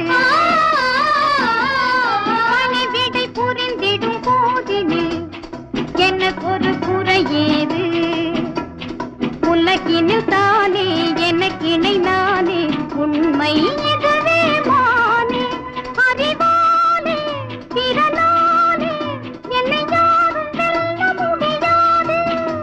பணிவிடை புரிந்திடும் போதினில் எனக்கு ஒரு குறையேது உலகினில் தானே எனக்கிணை நானே உண்மை இதுவே மானே அறிவானே திறனானே என்னை யாரும் வெல்ல முடியாது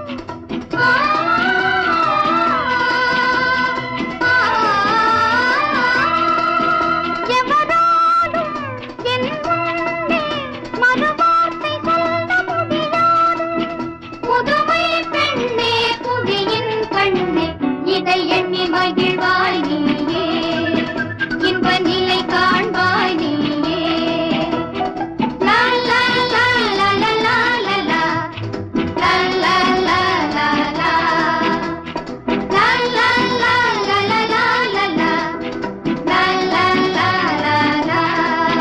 எவராலும் என் முன்னே மறுவார்த்தை சொல்ல முடியாது புதுமை பெண்ணே புவியின் கண்ணே இதை எண்ணி மகிழ்வாய் நீயே இன்ப நிலை காண்பாய் நீயே லா லா லா லா லா லா லா லா. லா லா லா லா லா. லா லா லா லா லா லா லா லா. லா லா லா லா லா.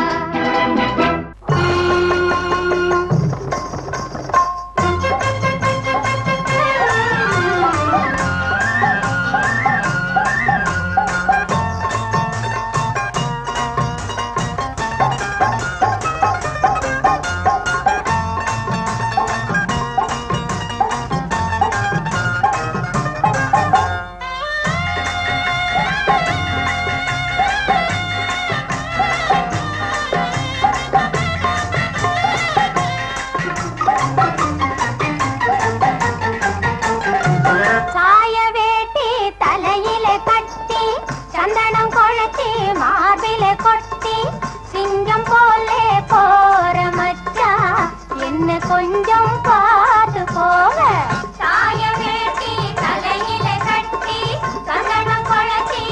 சாய வேட்டி தலையில கட்டி சந்தனம் குழச்சி மார்பில கொட்டி சிங்கம் போலே போற மச்சா என்ன கொஞ்சம் பார்த்து போக சாய வேட்டி தலையில கட்டி சந்தனம் குழச்சி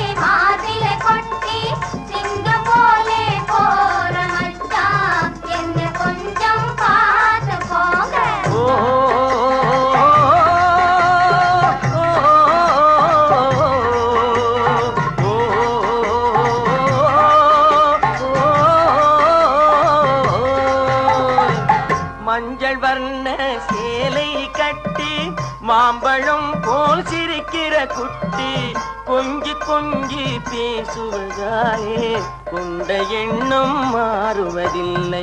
வர்ண சேலை கட்டி மாம்பழம் போல் சிரிக்கிற குட்டி கொஞ்சி கொஞ்சி பேசுவதாலே கொண்ட எண்ணம் மாறுவதில்லை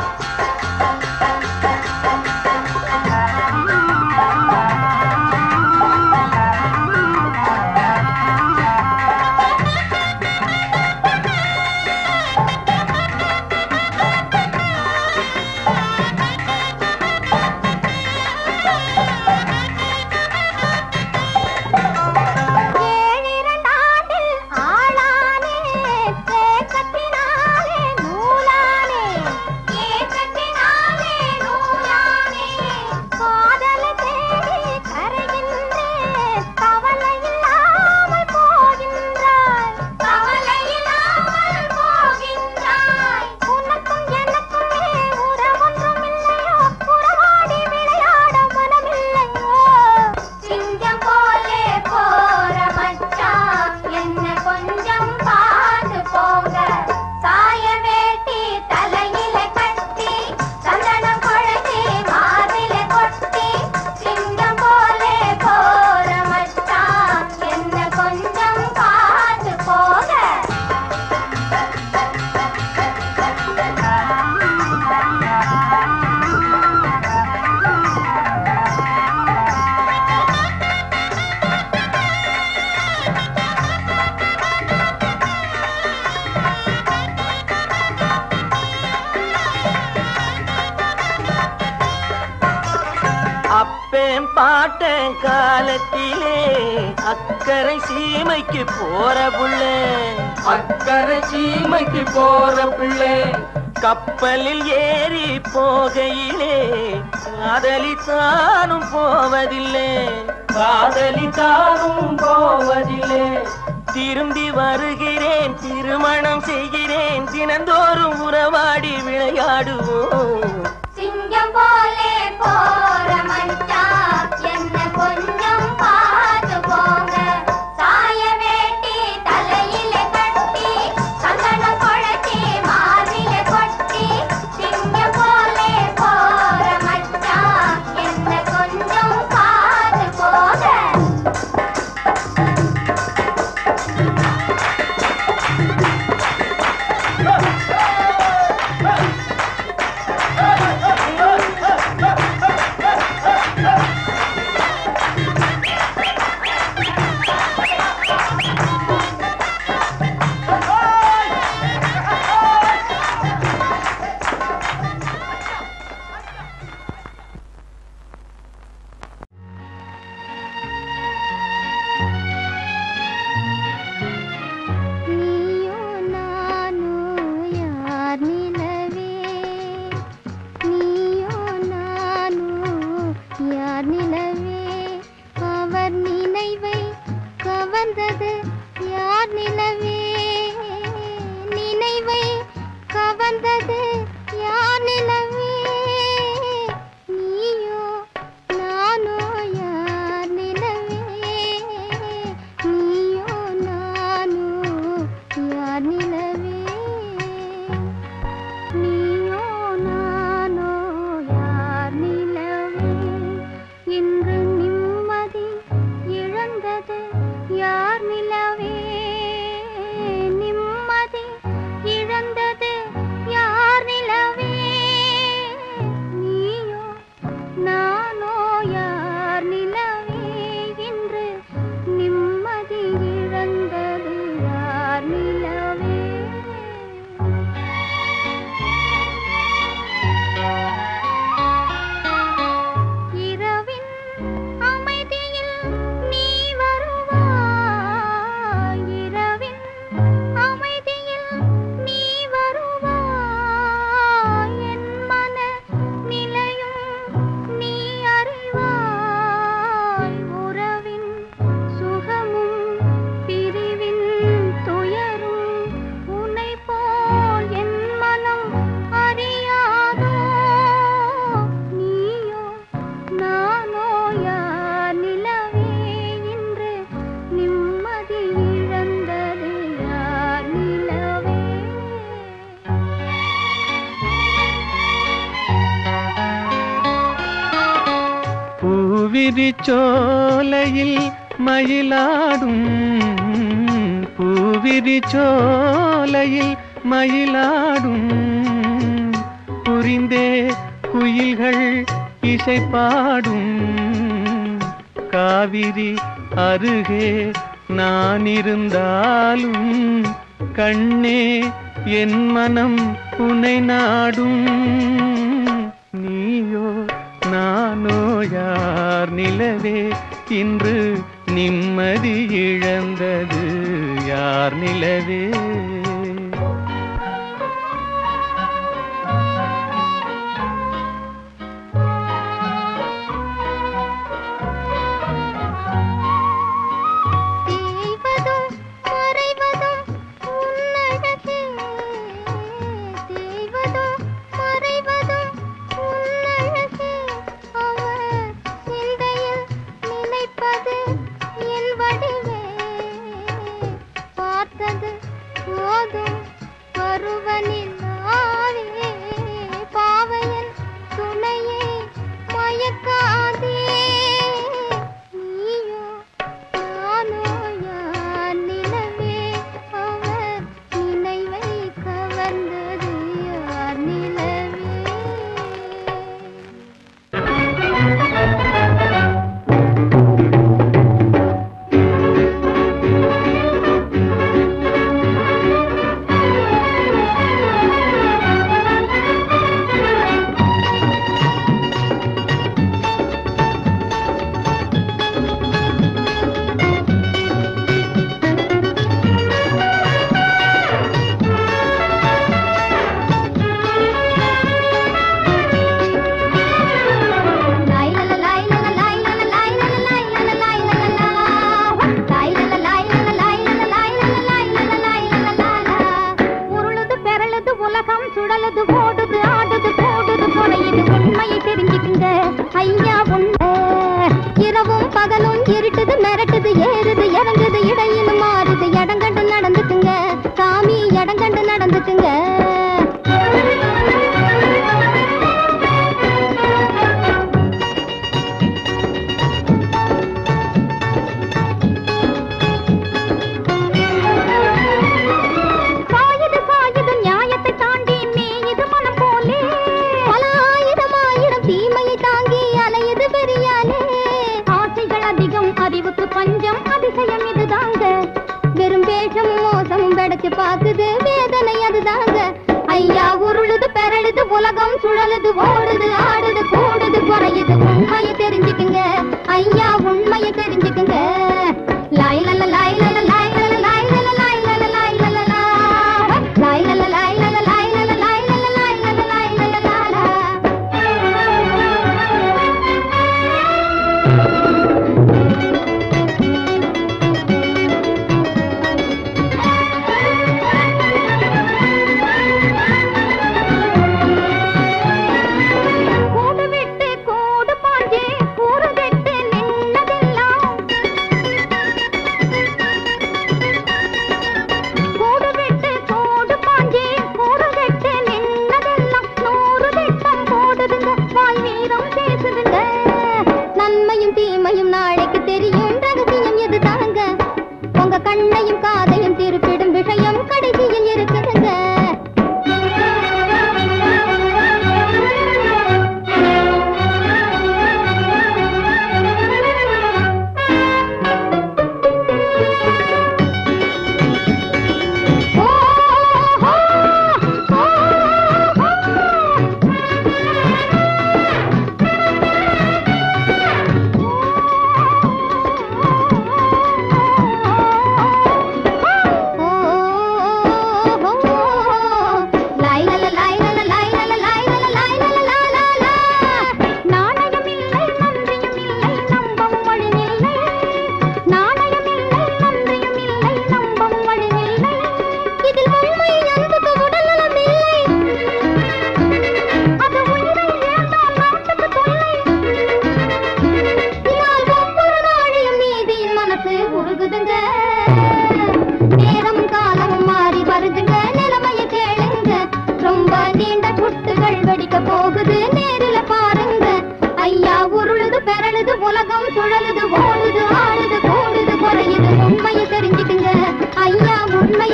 ஏழிரண்டாண்டில் ஆளானே தேக்கத்தினாலே நூலானே ஏக்கத்தினாலே நூலானே காதலை தேடி கரைகின்றேன் கவலை இல்லாமல் போகின்றாய் கவலை இல்லாமல் போகின்றாய் உனக்கும் எனக்குமே உறவொன்றும் இல்லையோ உறவாடி விளையாட மனமில்லையோ சிங்கம் போலே போற மச்சான் என்ன கொஞ்சம் பார்த்து போங்க சாய வேட்டி தலையில கட்டி சந்தனம் குழச்சி மார்பில கொட்டி சிங்கம் போலே போற மச்சான் என்ன கொஞ்சம் பார்த்து போங்க அப்பேன் பாட்டன் காலத்திலே அக்கறை சீமைக்கு போற புள்ளே அக்கறை சீமைக்கு போற பிள்ளை கப்பலில் ஏறி போகையிலே காதலித்தானும் போவதில்லை காதலித்தானும் போவதில்லை திரும்பி வருகிறேன் திருமணம் செய்கிறேன் தினந்தோறும் உறவாடி விளையாடுவோம் சிங்கம் போலே போற மச்சான் என்ன கொஞ்சம் பார்த்து போங்க சாய வேட்டி தலையில கட்டி சந்தனம் குழச்சி மார்பில கொட்டி சிங்கம் போலே போற மச்சான் என்ன கொஞ்சம் பார்த்து போங்க ஆ பூவிரிச்சோலையில் மயிலாடும் பூவிரிச்சோலையில் மயிலாடும் புரிந்தே குயில்கள் இசை பாடும் காவிரி அருகே நான் இருந்தாலும் கண்ணே என் மனம் உனை நாடும் நீயோ நானோ யார் நிலவே இன்று நிம்மதி இழந்தது யார் நிலவே தேய்வதும் மறைவதும் உன்னழகே தேய்வதும் மறைவதும் உன்னழகே அவர் சிந்தையில் நினைப்பது என் வடிவே பார்த்தது போதும் பருவனில்லாவே பாவையன் துணையே மயக்காதே நீயோ நானோ யார் நிலவே அவர் நினைவை கவர்ந்தது யார் நிலவே உருளுது பெறலுது உலகம் சுழலுது ஓடுது ஆடுது போடுது குறையுது உண்மையை தெரிஞ்சுக்குங்க ஐயா உண்மை இரவும் பகலும் இருட்டுது மிரட்டுது ஏறுது இறங்குது இடையிலும் மாறுது இடங்கண்டு நடந்துக்குங்க சாமி இடங்கண்டு நடந்துக்குங்க சாயுது சாயுது நியாயத்தை தாண்டி மேயுது மனம் போலே பல ஆயிரம் ஆயிரம் தீமையை தாங்கி அலையுது பெரியாலே ஆசைகள் அதிகம் அறிவுக்கு பஞ்சம் அதிசயம் இதுதாங்க வெறும் வேஷமும் மோசமும் வெடச்சு பாக்குது வேதனை அதுதாங்க ஐயா உருளுது பெறலுது உலகம் சுழலுது ஓடுது ஆடுது கூடுது குறையுது உண்மையை தெரிஞ்சுக்குங்க ஐயா உண்மையை தெரிஞ்சுக்குங்க லாய் லல லாய் லல லாய் லல லாய் லல லாய் லல லாய் லல லா. லாய் லல லாய் லல லாய் லல லாய் லல லாய் லல லாய் லல லா லா. கூடு விட்டு கூடு பாஞ்சு கூறு கெட்டு நின்னதெல்லாம்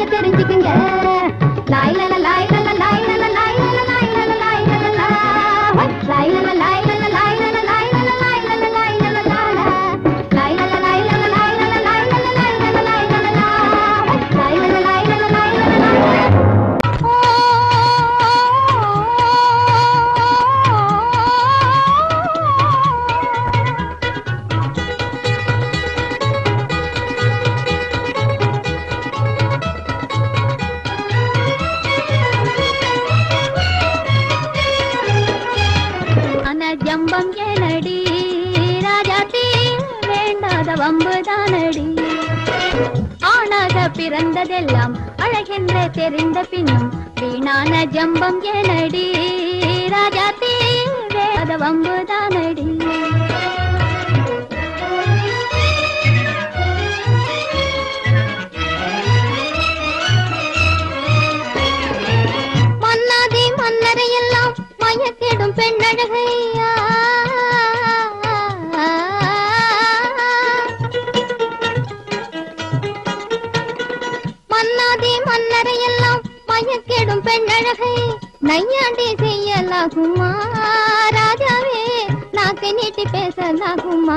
உண்மைய தெரிஞ்சுக்குங்க லாய் லல லாய் லல லாய் லல லாய் லல லாய் லல லாய் லல லா. ஹொய். லாய் லல லாய் லல லாய் லல லாய் லல லாய் லல லாய் லல லா லா. லாய் லல லாய் லல லாய் லல லாய் லல லாய் லல லாய் லல லா. ஹொய். லாய் லல லாய் லல லாய் லல லாய் லல அனஜம்பம் ஏனடி ராஜாத்தி வேண்டாத வம்புதானடி ஆணாக பிறந்ததெல்லாம் அழகென்ற தெரிந்த பின்னும் வீணான ஜம்பம் ஏனடி ராஜாத்தி வேத வம்புதானடி மன்னாதி மன்னரை எல்லாம் மயக்கிடும் பெண்ணழகையா மன்னாதி மன்னரை எல்லாம் மயக்கிடும் பெண்ணழகை நையாண்டி செய்யலாகுமா ராஜாவே நாக்கை நீட்டி பேசலாகுமா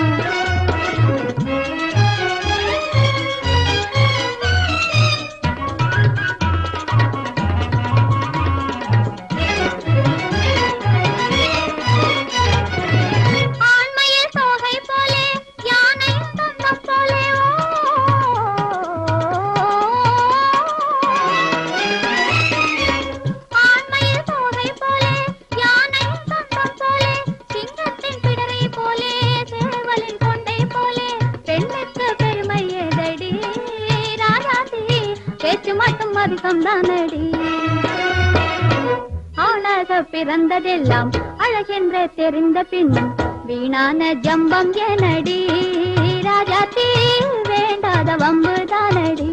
ஆண்மையில் தோகை போலே யானை தந்தம் போலே ஆண்மையில் தோகை போலே யானை தந்தம் போலே சிங்கத்தின் பிடரை போலே சேவலின் கொண்டை போலே பெண்ணுக்கு பெருமை ஏதடி ராஜாதி பேச்சு மட்டும் அதிகம் தானடி ஆளாக பிறந்ததெல்லாம் அழகென்ற தெரிந்த பின்னும் வீணான ஜம்பம் எனடி ராஜாத்தி வேண்டாத வம்புதானடி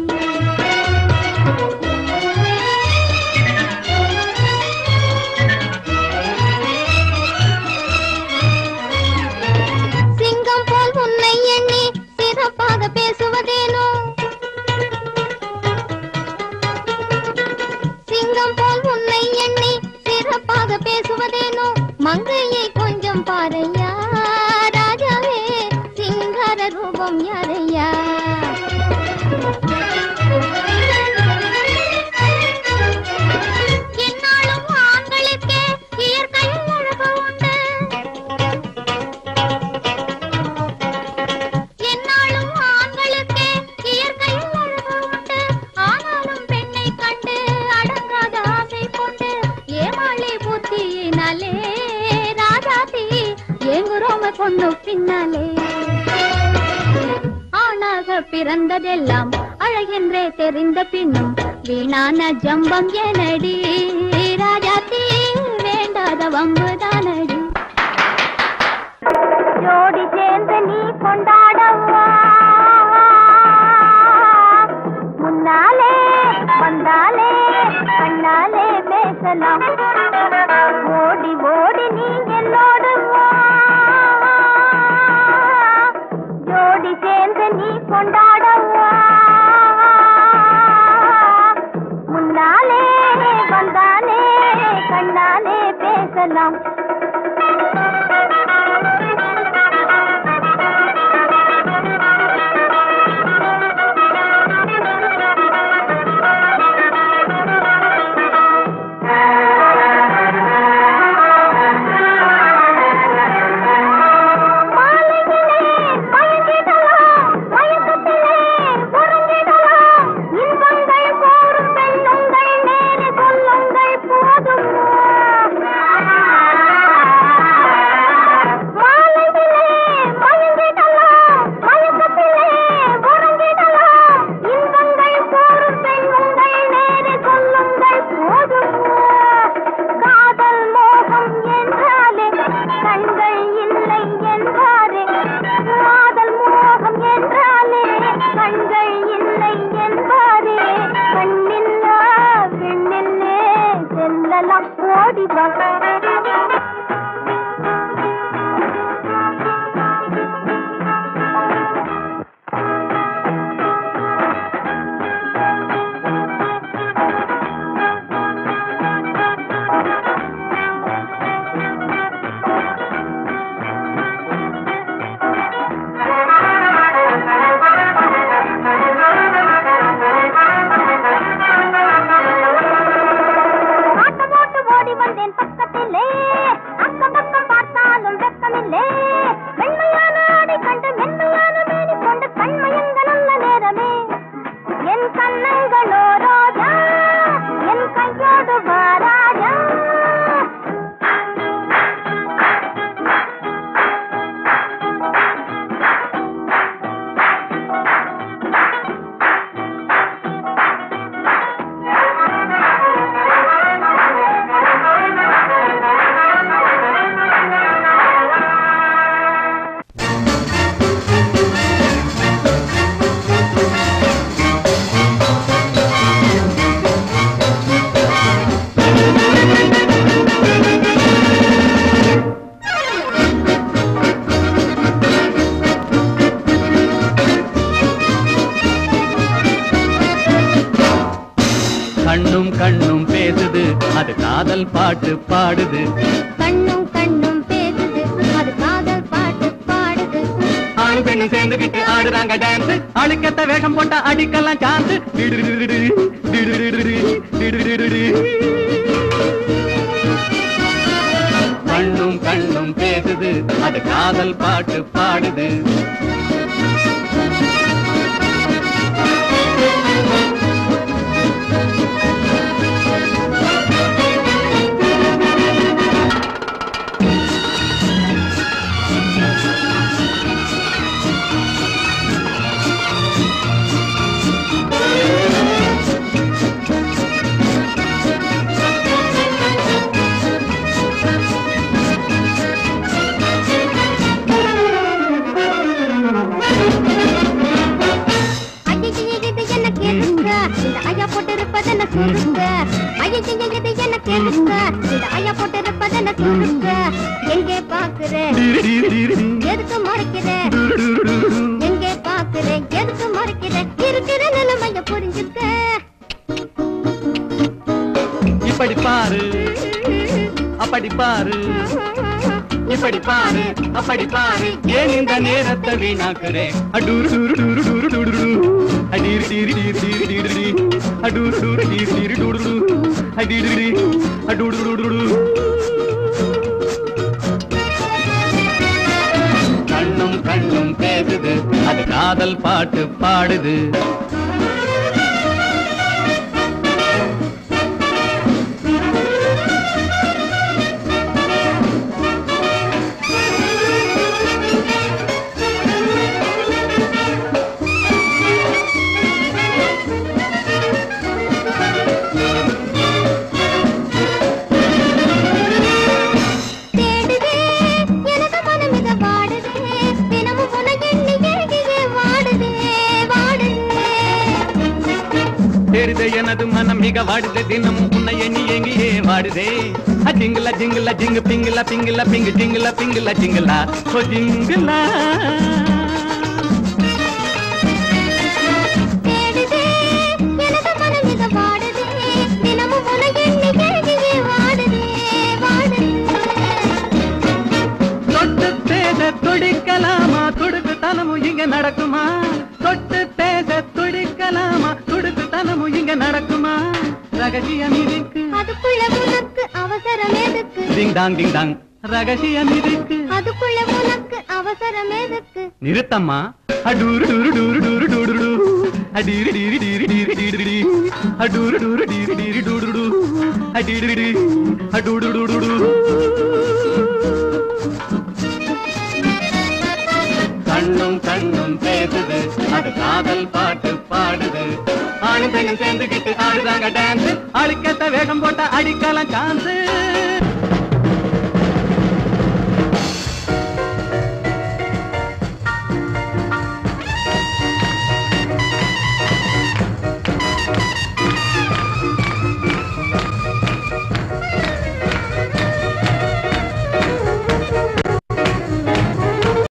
சிங்கம் போல் உன்னை எண்ணி சிறப்பாக பேசுவதேனோ சிங்கம் போல் உன்னை எண்ணி சிறப்பாக பேசுவதேனோ மங்கையை கொஞ்சம் பாரையா ராஜாவே சிங்கார ரூபம் யாரையா என்னாலும் ஆண்களுக்கே இயற்கையில் அழகு உண்டு என்னாலும் ஆண்களுக்கே இயற்கையில் அழகு உண்டு ஆனாலும் பெண்ணை கண்டு அடங்காத ஆசை கொண்டு ஏமாளி புத்தியினாலே ராஜாதி ஏங்குறோம பொண்ணு பின்னாலே ஆணாக பிறந்ததெல்லாம் அழகென்றே தெரிந்த பின்னும் வீணான ஜம்பம் எனடி ராஜாத்தி வேண்டாத வம்புதானடி ஜோடி சேர்ந்து நீ கொண்டாடவா முன்னாலே வந்தாலே கண்ணாலே பேசலாம் ஓடி ஓடி நீ என்னோடு வா ஜோடி சேர்ந்து நீ கொண்டாடவா முன்னாலே வந்தாலே கண்ணாலே பேசலாம் கண்ணும் கண்ணும் பேசுது அது காதல் பாட்டு பாடுது கண்ணும் கண்ணும் பேசுது அது காதல் பாட்டு பாடுது ஆணு பெண்ணும் சேர்ந்துகிட்டு ஆடுறாங்க டான்ஸ் அழுக்கத்த வேஷம் போட்டா அடிக்கலாம் சான்ஸ் கண்ணும் கண்ணும் பேசுது அது காதல் பாட்டு பாடுது ஐயையே, இது என்ன கேளுங்க இந்த ஐயா போட்டிருப்பதென்ன சுருங்க ஐயையே, இது என்ன கேளுங்க இந்த ஐயா போட்டிருப்பதென்ன சுருங்க எங்கே பாக்குற எதுக்கு மறைக்கிற எங்கே பாக்குற எதுக்கு மறைக்கிற இருக்கிற நிலைமைய புரிஞ்சுக்க இப்படி பாரு அப்படி பாரு இப்படி பாரு அப்படி பாரு ஏன் இந்த நேரத்தை வீணாக்குறேன் அடூரு டூரு டூரு டூரு டூரு டூ அடீரு டீரு டீரு டீரு டீரு டீ அடூரு டூரு டீரு டீரு டூரு டூ அடீரு டீ அடூரு டூரு டூரு கண்ணும் கண்ணும் பேசுது அது காதல் பாட்டு பாடுது தேடுதே எனக்கு மனம் இத வாடுதே தினமும் உன எண்ணி ஏகியே வாடுதே வாடுதே தெரித எனது மனம் மிக வாடுதே தினமும் உன்னை எண்ணி எங்கியே வாடுதே அஜிங்கல ஜிங்கல ஜிங்கு பிங்கல பிங்கல பிங்கு ஜிங்கல பிங்கல ஜிங்கலா ஓ ஜிங்கலா தேடுதே எனக்கு மனம் இத வாடுதே தினமும் உன எண்ணி ஏகியே வாடுதே வாடுதே தொட்டு பேச துடிக்கலாமா துடுக்கு தனமும் இங்க நடக்குமா தொட்டு பேச துடிக்கலாமா துடுக்கு தனமும் இங்க நடக்குமா ரகசியம் இருக்கு அதுக்குள்ள உனக்கு அவசரம் எதுக்கு டிங் டாங் டிங் டாங் ரகசியம் இருக்கு அதுக்குள்ள உனக்கு அவசரம் எதுக்கு நிறுத்தம்மா அடூரு டூரு டூரு டூரு டூரு டூ அடீரு டீரி டீரி டீரி டீரி டீ அடூரு டூரு டீரி டீரி டூரு டூ அடீரு டீ அடூடு டூடு டூ கண்ணும் கண்ணும் பேசுது அது காதல் பாட்டு பாடுது ஆணும் பெண்ணும் சேர்ந்துகிட்டு ஆடுறாங்க டான்ஸ் அழுக்கத்த வேகம் போட்ட அடிக்கலாம் சான்ஸ்